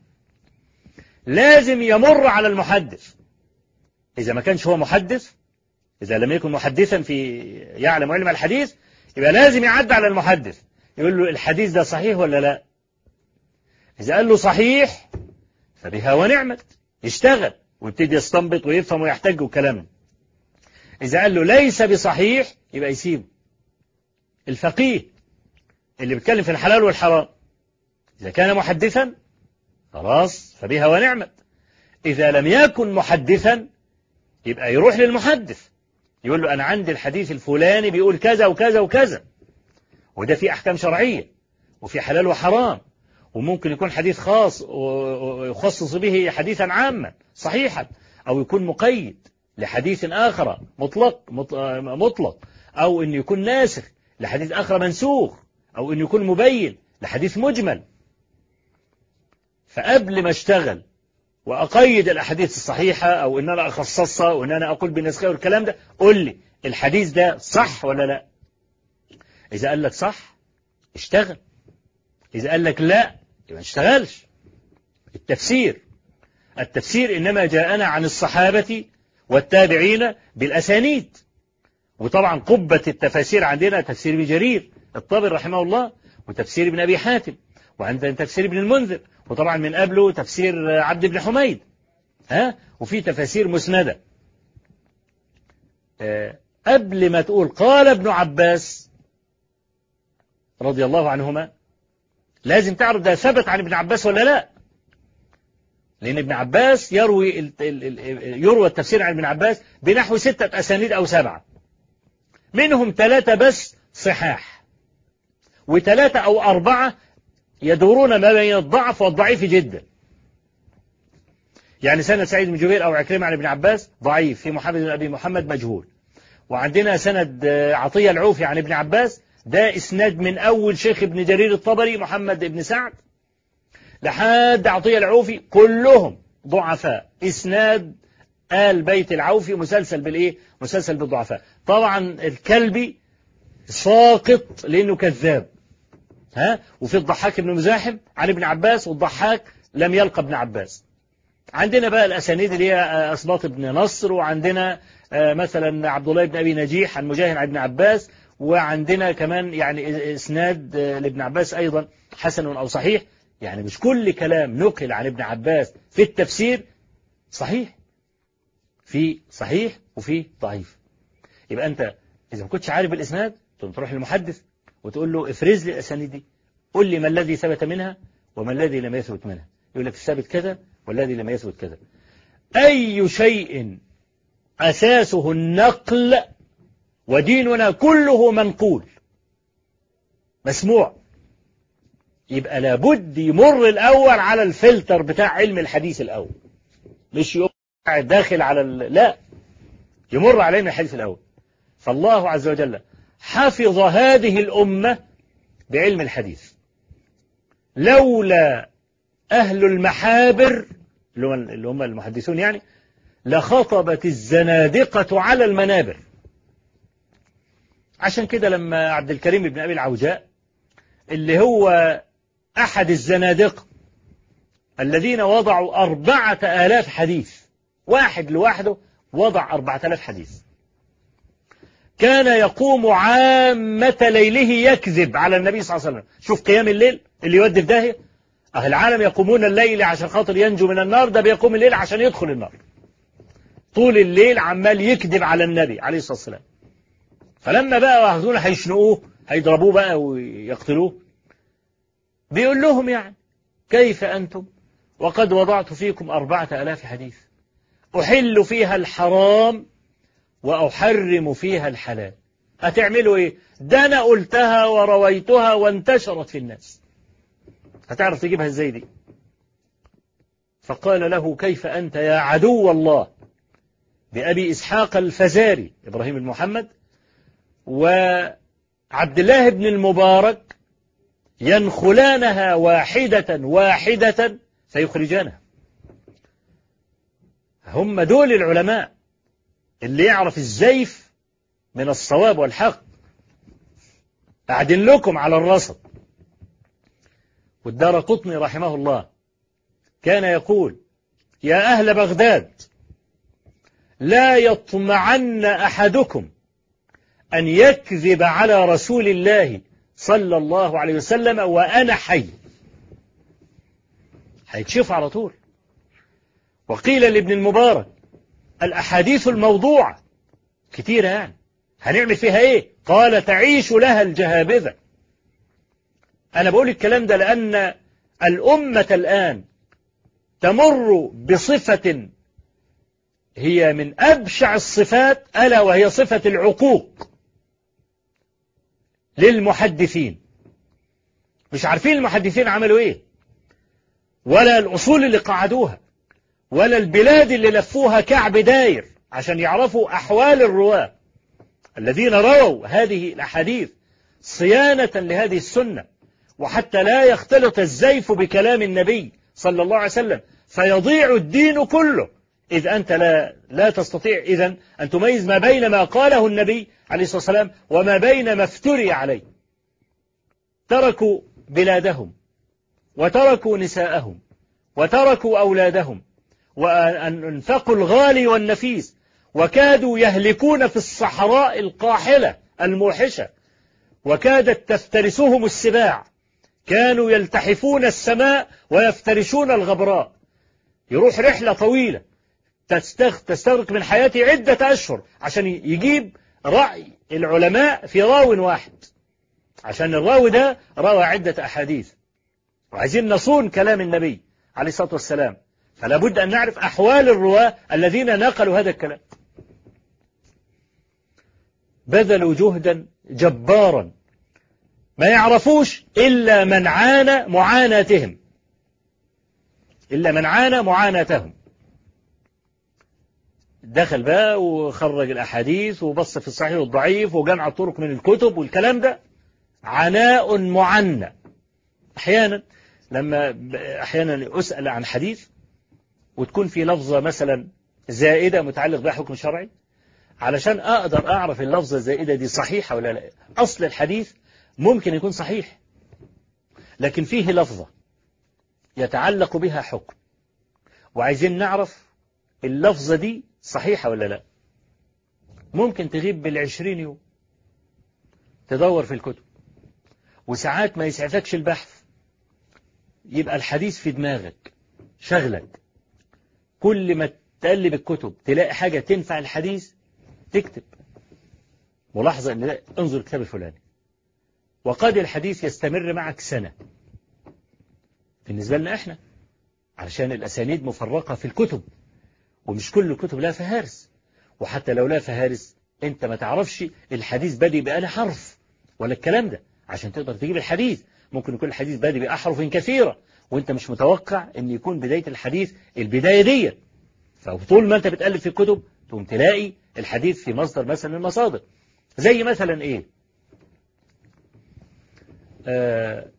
لازم يمر على المحدث إذا ما كانش هو محدث إذا لم يكن محدثا في يعلم علم الحديث يبقى لازم يعد على المحدث يقول له الحديث ده صحيح ولا لا إذا قال له صحيح فبها ونعمت يشتغل ويبتدي يستنبط ويفهم ويحتج والكلام إذا قال له ليس بصحيح يبقى يسيبه الفقيه اللي بيتكلم في الحلال والحرام إذا كان محدثا خلاص فبها ونعمت إذا لم يكن محدثا يبقى يروح للمحدث يقول له أنا عندي الحديث الفلاني بيقول كذا وكذا وكذا وده في أحكام شرعية وفي حلال وحرام وممكن يكون حديث خاص ويخصص به حديثا عاما صحيحا أو يكون مقيد لحديث آخر مطلق مطلق أو أن يكون ناسخ لحديث آخر منسوخ أو أن يكون مبين لحديث مجمل فقبل ما اشتغل وأقيد الأحاديث الصحيحة أو أن أنا أخصصها وأن أنا أقول بالنسخة والكلام ده قل لي الحديث ده صح ولا لا إذا قال لك صح اشتغل إذا قال لك لا يبقى ما اشتغلش التفسير التفسير إنما جاءنا عن الصحابة والتابعين بالأسانيد وطبعا قبة التفاسير عندنا تفسير ابن جرير الطابر رحمه الله وتفسير ابن أبي حاتم وعندنا تفسير ابن المنذر وطبعا من قبله تفسير عبد بن حميد ها وفي تفاسير مسندة أه قبل ما تقول قال ابن عباس رضي الله عنهما لازم تعرف ده ثبت عن ابن عباس ولا لا لأن ابن عباس يروي ال ال ال يروى التفسير عن ابن عباس بنحو ستة أسانيد أو سبعة منهم ثلاثة بس صحاح وثلاثة أو أربعة يدورون ما بين الضعف والضعيف جدا يعني سند سعيد بن جبير أو عكرمة عن ابن عباس ضعيف في محمد بن أبي محمد مجهول وعندنا سند عطية العوفي عن ابن عباس ده إسناد من أول شيخ ابن جرير الطبري محمد بن سعد لحد عطية العوفي كلهم ضعفاء إسناد آل بيت العوفي مسلسل بالإيه مسلسل بالضعفاء طبعا الكلبي ساقط لأنه كذاب ها وفي الضحاك بن مزاحم عن ابن عباس والضحاك لم يلقى ابن عباس عندنا بقى الأسانيد اللي هي أسباط بن نصر وعندنا مثلا عبد الله بن أبي نجيح عن مجاهد عن ابن عباس وعندنا كمان يعني إسناد لابن عباس أيضا حسن أو صحيح يعني مش كل كلام نقل عن ابن عباس في التفسير صحيح في صحيح وفي ضعيف يبقى أنت إذا ما كنتش عارف الإسناد تروح للمحدث وتقول له افرز لي الأسانيد دي قل لي ما الذي ثبت منها وما الذي لم يثبت منها يقول لك الثابت كذا والذي لم يثبت كذا أي شيء أساسه النقل وديننا كله منقول مسموع يبقى لابد يمر الأول على الفلتر بتاع علم الحديث الأول مش يقوم داخل على ال... لا يمر على علم الحديث الأول فالله عز وجل حفظ هذه الأمة بعلم الحديث لولا أهل المحابر اللي هم المحدثون يعني لخطبت الزنادقة على المنابر عشان كده لما عبد الكريم بن أبي العوجاء اللي هو أحد الزنادقة الذين وضعوا أربعة آلاف حديث واحد لوحده وضع أربعة آلاف حديث كان يقوم عامة ليله يكذب على النبي صلى الله عليه وسلم شوف قيام الليل اللي يودي في داهية أهل العالم يقومون الليل عشان خاطر ينجو من النار ده بيقوم الليل عشان يدخل النار طول الليل عمال يكذب على النبي عليه الصلاة والسلام فلما بقى واخدون هيشنقوه هيضربوه بقى ويقتلوه بيقول لهم يعني كيف أنتم وقد وضعت فيكم أربعة ألاف حديث أحل فيها الحرام وأحرم فيها الحلال هتعملوا إيه ده أنا قلتها ورويتها وانتشرت في الناس هتعرف تجيبها إزاي دي فقال له كيف أنت يا عدو الله بأبي إسحاق الفزاري إبراهيم بن محمد وعبد الله بن المبارك ينخلانها واحدة واحدة فيخرجانها هم دول العلماء اللي يعرف الزيف من الصواب والحق أعدن لكم على الرصد والدار قطني رحمه الله كان يقول يا أهل بغداد لا يطمعن أحدكم أن يكذب على رسول الله صلى الله عليه وسلم وأنا حي هيكشف على طول وقيل لابن المبارك الأحاديث الموضوعة كتيرة يعني هنعمل فيها إيه قال تعيش لها الجهابذة أنا بقول الكلام ده لأن الأمة الآن تمر بصفة هي من أبشع الصفات ألا وهي صفة العقوق للمحدثين مش عارفين المحدثين عملوا ايه ولا الأصول اللي قعدوها ولا البلاد اللي لفوها كعب داير عشان يعرفوا أحوال الرواة الذين رووا هذه الأحاديث صيانة لهذه السنة وحتى لا يختلط الزيف بكلام النبي صلى الله عليه وسلم فيضيع الدين كله إذ أنت لا لا تستطيع إذا أن تميز ما بين ما قاله النبي عليه الصلاة والسلام وما بين ما افتري عليه تركوا بلادهم وتركوا نساءهم وتركوا أولادهم وأنفقوا الغالي والنفيس وكادوا يهلكون في الصحراء القاحلة الموحشة وكادت تفترسهم السباع كانوا يلتحفون السماء ويفترشون الغبراء يروح رحلة طويلة تستغرق من حياته عدة أشهر عشان يجيب رأي العلماء في راو واحد عشان الراوي ده روى عدة أحاديث وعايزين نصون كلام النبي عليه الصلاة والسلام فلا بد أن نعرف أحوال الرواة الذين نقلوا هذا الكلام بذلوا جهدا جبارا ما يعرفوش إلا من عانى معاناتهم إلا من عانى معاناتهم دخل بقى وخرج الأحاديث وبص في الصحيح والضعيف وجمع الطرق من الكتب والكلام ده عناء معنى أحيانا لما أحيانا أسأل عن حديث وتكون في لفظة مثلا زائدة متعلق بها حكم شرعي علشان أقدر أعرف اللفظة الزائدة دي صحيحة ولا لا أصل الحديث ممكن يكون صحيح لكن فيه لفظة يتعلق بها حكم وعايزين نعرف اللفظة دي صحيحة ولا لا ممكن تغيب بالعشرين يوم تدور في الكتب وساعات ما يسعفكش البحث يبقى الحديث في دماغك شغلك كل ما تقلب الكتب تلاقي حاجة تنفع الحديث تكتب ملاحظة ان انظر الكتاب الفلاني وقد الحديث يستمر معك سنة بالنسبة لنا احنا علشان الأسانيد مفرقة في الكتب ومش كل الكتب لها فهارس وحتى لو لها فهارس انت ما تعرفش الحديث بادئ بآل حرف ولا الكلام ده عشان تقدر تجيب الحديث ممكن يكون الحديث بادئ بأحرف كثيرة وانت مش متوقع ان يكون بداية الحديث البداية دي فطول ما انت بتقلب في الكتب تقوم تلاقي الحديث في مصدر مثلا من المصادر زي مثلا ايه آه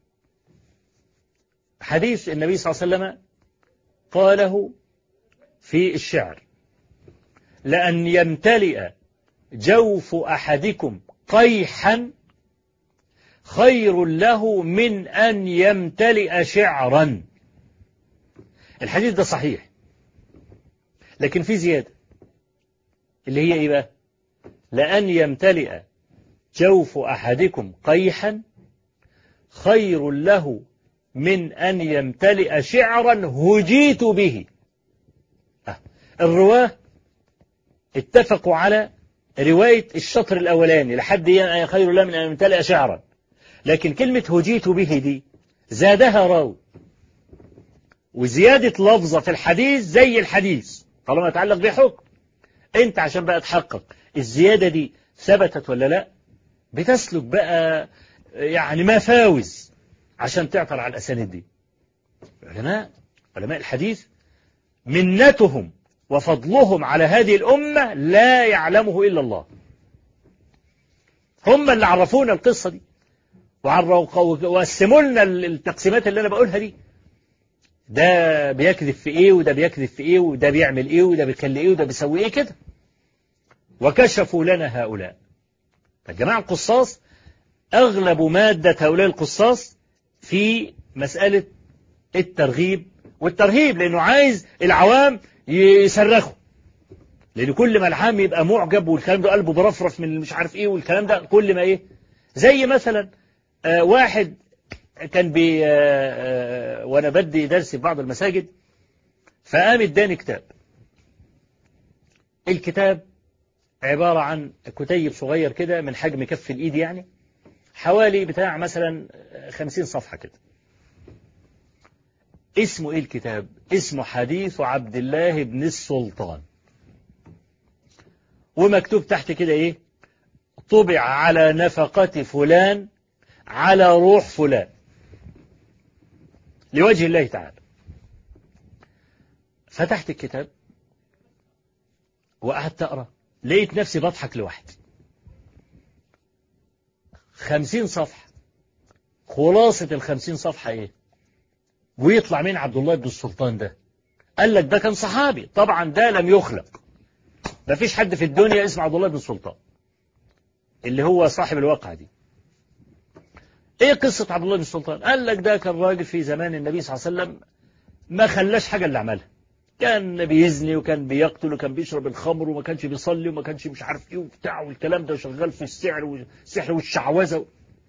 حديث النبي صلى الله عليه وسلم قاله في الشعر لأن يمتلئ جوف أحدكم قيحا خير له من أن يمتلئ شعرا الحديث ده صحيح لكن في زيادة اللي هي إيه بقى لأن يمتلئ جوف أحدكم قيحا خير له من أن يمتلئ شعرا هجيت به الرواه اتفقوا على رواية الشطر الأولاني لحد خير له من أن يمتلئ شعرا لكن كلمة هجيت به دي زادها راوي وزيادة لفظة في الحديث زي الحديث طالما يتعلق بحكم انت عشان بقى تحقق الزيادة دي ثبتت ولا لا بتسلك بقى يعني مفاوز عشان تعثر على الأسانيد دي علماء علماء الحديث منتهم وفضلهم على هذه الأمة لا يعلمه إلا الله هم اللي عرفونا القصة دي وقسموا لنا التقسيمات اللي أنا بقولها دي ده بيكذب في إيه وده بيكذب في إيه وده بيعمل إيه وده بيخلي إيه وده بيسوي إيه كده وكشفوا لنا هؤلاء فالجماعة القصاص أغلب مادة هؤلاء القصاص في مسألة الترغيب والترهيب لأنه عايز العوام يصرخوا لأن كل ما العام يبقى معجب والكلام ده قلبه برفرف من مش عارف إيه والكلام ده كل ما إيه زي مثلا آه واحد كان بي آه آه وأنا بدي درس في بعض المساجد فقام اداني كتاب الكتاب عبارة عن كتيب صغير كده من حجم كف الإيد يعني حوالي بتاع مثلا خمسين صفحة كده اسمه ايه الكتاب اسمه حديث عبد الله بن السلطان ومكتوب تحت كده ايه طبع على نفقة فلان على روح فلان لوجه الله تعالى فتحت الكتاب وقعدت أقرأ لقيت نفسي بضحك لوحدي خمسين صفحة خلاصة الخمسين صفحة ايه ويطلع مين عبد الله بن السلطان ده قال لك ده كان صحابي طبعا ده لم يخلق ما فيش حد في الدنيا اسمه عبد الله بن السلطان اللي هو صاحب الواقعة دي ايه قصة عبد الله بن السلطان قال لك ده كان راجل في زمان النبي صلى الله عليه وسلم ما خلاش حاجة اللي عملها كان بيزني وكان بيقتل وكان بيشرب الخمر وما كانش بيصلي وما كانش مش عارف ايه وبتاع والكلام ده وشغال في السحر والسحر والشعوذه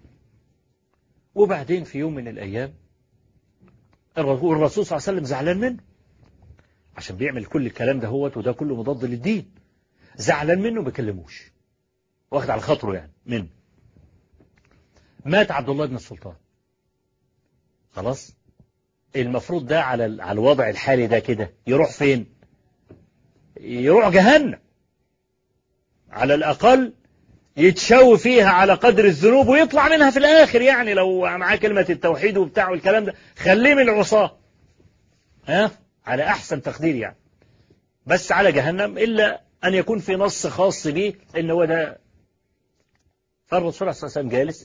وبعدين في يوم من الايام الرسول صلى الله عليه وسلم زعلان منه عشان بيعمل كل الكلام ده هوت وده كله مضاد للدين زعلان منه ما بيكلموش واخد على خاطره يعني منه مات عبد الله بن السلطان خلاص المفروض ده على على الوضع الحالي ده كده يروح فين يروح جهنم على الأقل يتشوي فيها على قدر الذنوب ويطلع منها في الآخر يعني لو معاه كلمة التوحيد وبتاع والكلام ده خليه من العصاة ها على أحسن تقدير يعني بس على جهنم إلا أن يكون في نص خاص به إن هو ده فالرسول صلى الله عليه وسلم جالس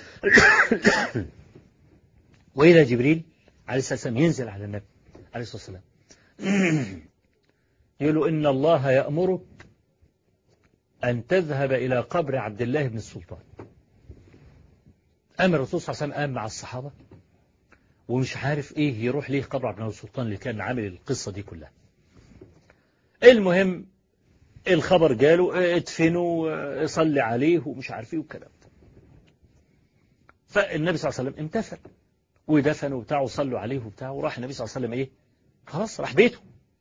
وإذا جبريل عليه الصلاة والسلام ينزل على النبي عليه الصلاة والسلام يقول له إن الله يأمرك أن تذهب إلى قبر عبد الله بن السلطان قام الرسول صلى الله عليه وسلم قام مع الصحابة ومش عارف إيه يروح ليه قبر عبد الله بن السلطان اللي كان عامل القصة دي كلها المهم الخبر جاله ادفنوا صلي عليه ومش عارف ايه والكلام ده فالنبي صلى الله عليه وسلم امتثل ودفنوا وبتاع وصلوا عليه وبتاع وراح النبي صلى الله عليه وسلم ايه خلاص راح بيته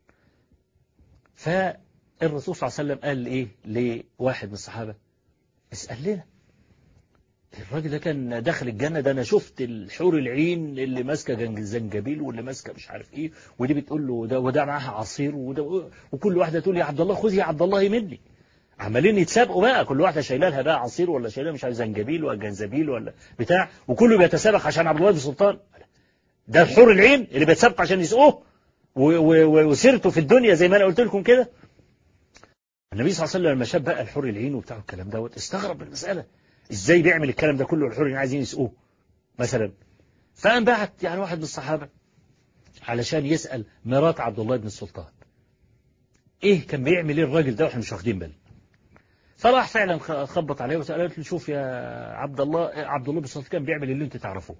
فالرسول صلى الله عليه وسلم قال ايه لواحد من الصحابة اسأل لنا الراجل ده كان داخل الجنة ده أنا شفت الحور العين اللي ماسكة زنجبيل واللي ماسكة مش عارف إيه ودي بتقول له ده وده معاها عصير وده وكل واحدة تقول يا عبد الله خذ يا عبد الله مني عمالين يتسابقوا بقى كل واحدة شايله لها بقى عصير ولا شايله مش عارف زنجبيل ولا جنزبيل ولا بتاع وكله بيتسابق عشان عبد الله بن سلطان ده الحور العين اللي بيتسابق عشان يسقوه وسيرته في الدنيا زي ما انا قلت لكم كده النبي صلى الله عليه وسلم لما شاف بقى الحور العين وبتاع الكلام دوت استغرب من المسألة ازاي بيعمل الكلام ده كله الحور عايزين يسقوه مثلا فقام بعت يعني واحد من الصحابة علشان يسأل مرات عبد الله بن السلطان ايه كان بيعمل ايه الراجل ده واحنا مش واخدين بالنا فراح فعلا خبط عليه وسألت له شوف يا عبد الله عبد الله بن السلطان كان بيعمل اللي انت تعرفوه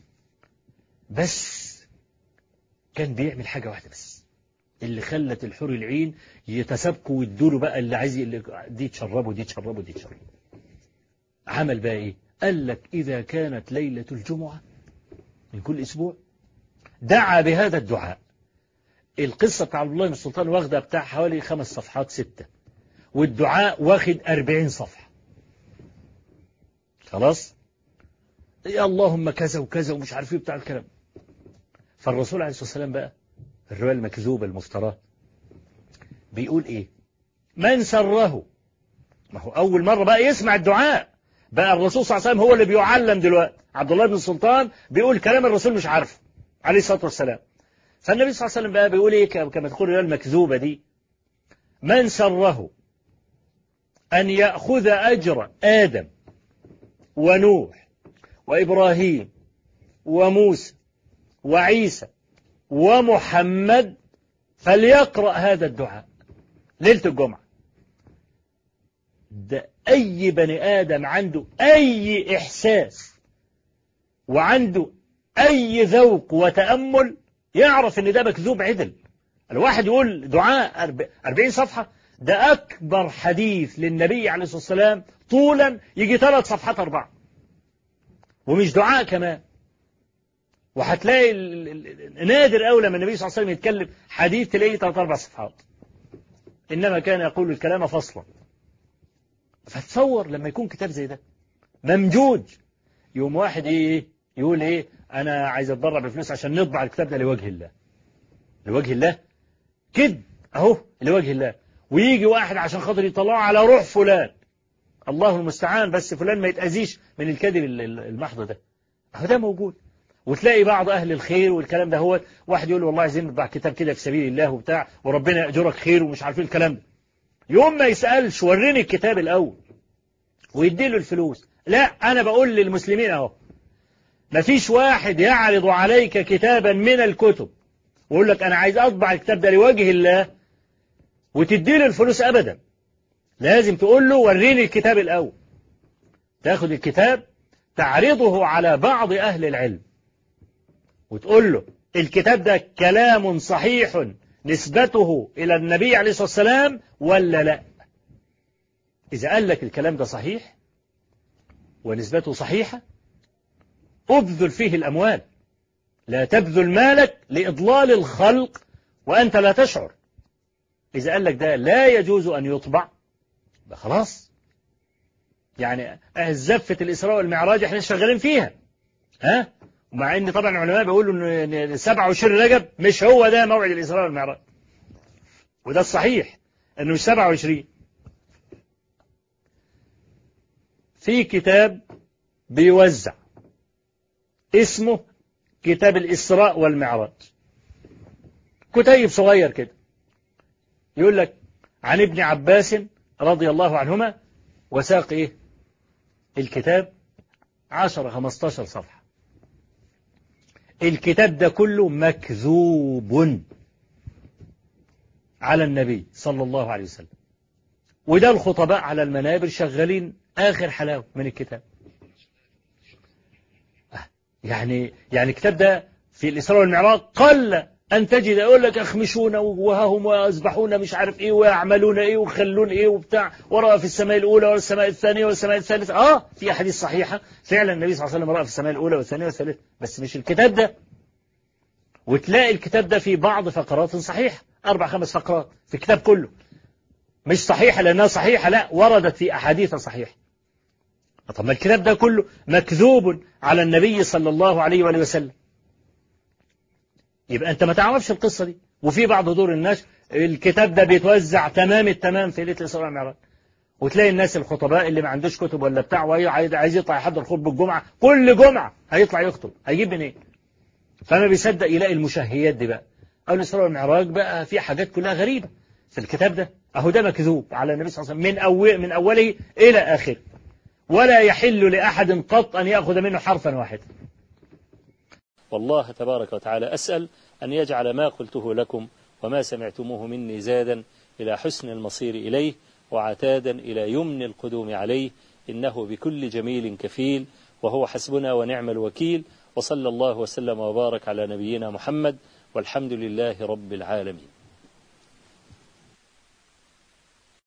بس كان بيعمل حاجة واحدة بس اللي خلت الحور العين يتسابقوا ويدوا بقى اللي عايز اللي دي تشربه دي تشربه دي تشربه عمل بقى ايه قال لك إذا كانت ليلة الجمعة من كل أسبوع دعا بهذا الدعاء القصة بتاع عبد الله بن السلطان واخدة بتاع حوالي خمس صفحات ستة والدعاء واخد أربعين صفحة خلاص يا اللهم كذا وكذا ومش عارف ايه بتاع الكلام فالرسول عليه الصلاة والسلام بقى الرواية المكذوبة المفتراه بيقول ايه من سره ما هو أول مرة بقى يسمع الدعاء بقى الرسول صلى الله عليه وسلم هو اللي بيعلم دلوقتي عبد الله بن السلطان بيقول كلام الرسول مش عارفه عليه الصلاة والسلام فالنبي صلى الله عليه وسلم بقى بيقول ايه كما تقول المكذوبة دي من سره أن يأخذ أجر آدم ونوح وإبراهيم وموسى وعيسى ومحمد فليقرأ هذا الدعاء ليلة الجمعة ده أي بني آدم عنده أي إحساس وعنده أي ذوق وتأمل يعرف إن ده مكذوب عدل الواحد يقول دعاء أربعين صفحة ده أكبر حديث للنبي عليه الصلاة والسلام طولا يجي ثلاث صفحات أربعة ومش دعاء كمان وهتلاقي نادر أوي لما النبي صلى الله عليه وسلم يتكلم حديث تلاقيه ثلاث أربع صفحات إنما كان يقول الكلام فصلا فتصور لما يكون كتاب زي ده ممجوج يوم واحد ايه يقول ايه انا عايز اتبرع بفلوس عشان نطبع الكتاب ده لوجه الله لوجه الله كده اهو لوجه الله ويجي واحد عشان خاطر يطلعه على روح فلان الله المستعان بس فلان ما يتأذيش من الكذب المحض ده اهو ده موجود وتلاقي بعض أهل الخير والكلام ده هو واحد يقول والله عايزين نطبع كتاب كده في سبيل الله وبتاع وربنا يأجرك خير ومش عارفين الكلام ده يوم ما يسألش وريني الكتاب الأول ويديله الفلوس لا أنا بقول للمسلمين أهو مفيش واحد يعرض عليك كتابا من الكتب ويقول لك أنا عايز أطبع الكتاب ده لوجه الله وتديله الفلوس أبدا لازم تقول له وريني الكتاب الأول تاخد الكتاب تعرضه على بعض أهل العلم وتقول له الكتاب ده كلام صحيح نسبته إلى النبي عليه الصلاة والسلام ولا لا إذا قال لك الكلام ده صحيح ونسبته صحيحة أبذل فيه الأموال لا تبذل مالك لإضلال الخلق وأنت لا تشعر إذا قال لك ده لا يجوز أن يطبع خلاص يعني زفة الإسراء والمعراج احنا شغالين فيها ها ومع ان طبعا العلماء بيقولوا ان 27 رجب مش هو ده موعد الإسراء والمعراج وده الصحيح انه مش 27 في كتاب بيوزع اسمه كتاب الإسراء والمعراج كتيب صغير كده يقول لك عن ابن عباس رضي الله عنهما وساق إيه الكتاب عشر خمستاشر صفحة الكتاب ده كله مكذوب على النبي صلى الله عليه وسلم وده الخطباء على المنابر شغالين آخر حلاوة من الكتاب يعني يعني الكتاب ده في الإسراء والمعراج قل أن تجد يقول لك أخمشون وهم ويذبحون مش عارف إيه ويعملون إيه ويخلون إيه وبتاع ورأى في السماء الأولى والسماء الثانية والسماء الثالثة آه في أحاديث صحيحة فعلا النبي صلى الله عليه وسلم رأى في السماء الأولى والثانية والثالثة بس مش الكتاب ده وتلاقي الكتاب ده في بعض فقرات صحيحة أربع خمس فقرات في الكتاب كله مش صحيحة لأنها صحيحة لا وردت في أحاديث صحيحة طب ما الكتاب ده كله مكذوب على النبي صلى الله عليه وآله وسلم يبقى أنت ما تعرفش القصة دي وفي بعض دور الناس الكتاب ده بيتوزع تمام التمام في ليلة الإسراء والمعراج وتلاقي الناس الخطباء اللي ما عندوش كتب ولا بتاع وعايز عايز يطلع يحضر خطبة الجمعة كل جمعة هيطلع يخطب هيجيب منين؟ فما بيصدق يلاقي المشهيات دي بقى أو الإسراء والمعراج بقى في حاجات كلها غريبة في الكتاب ده أهو ده مكذوب على النبي صلى الله عليه وسلم من أول من أوله إلى آخره ولا يحل لأحد قط أن يأخذ منه حرفا واحدا والله تبارك وتعالى أسأل أن يجعل ما قلته لكم وما سمعتموه مني زادا إلى حسن المصير إليه وعتادا إلى يمن القدوم عليه إنه بكل جميل كفيل وهو حسبنا ونعم الوكيل وصلى الله وسلم وبارك على نبينا محمد والحمد لله رب العالمين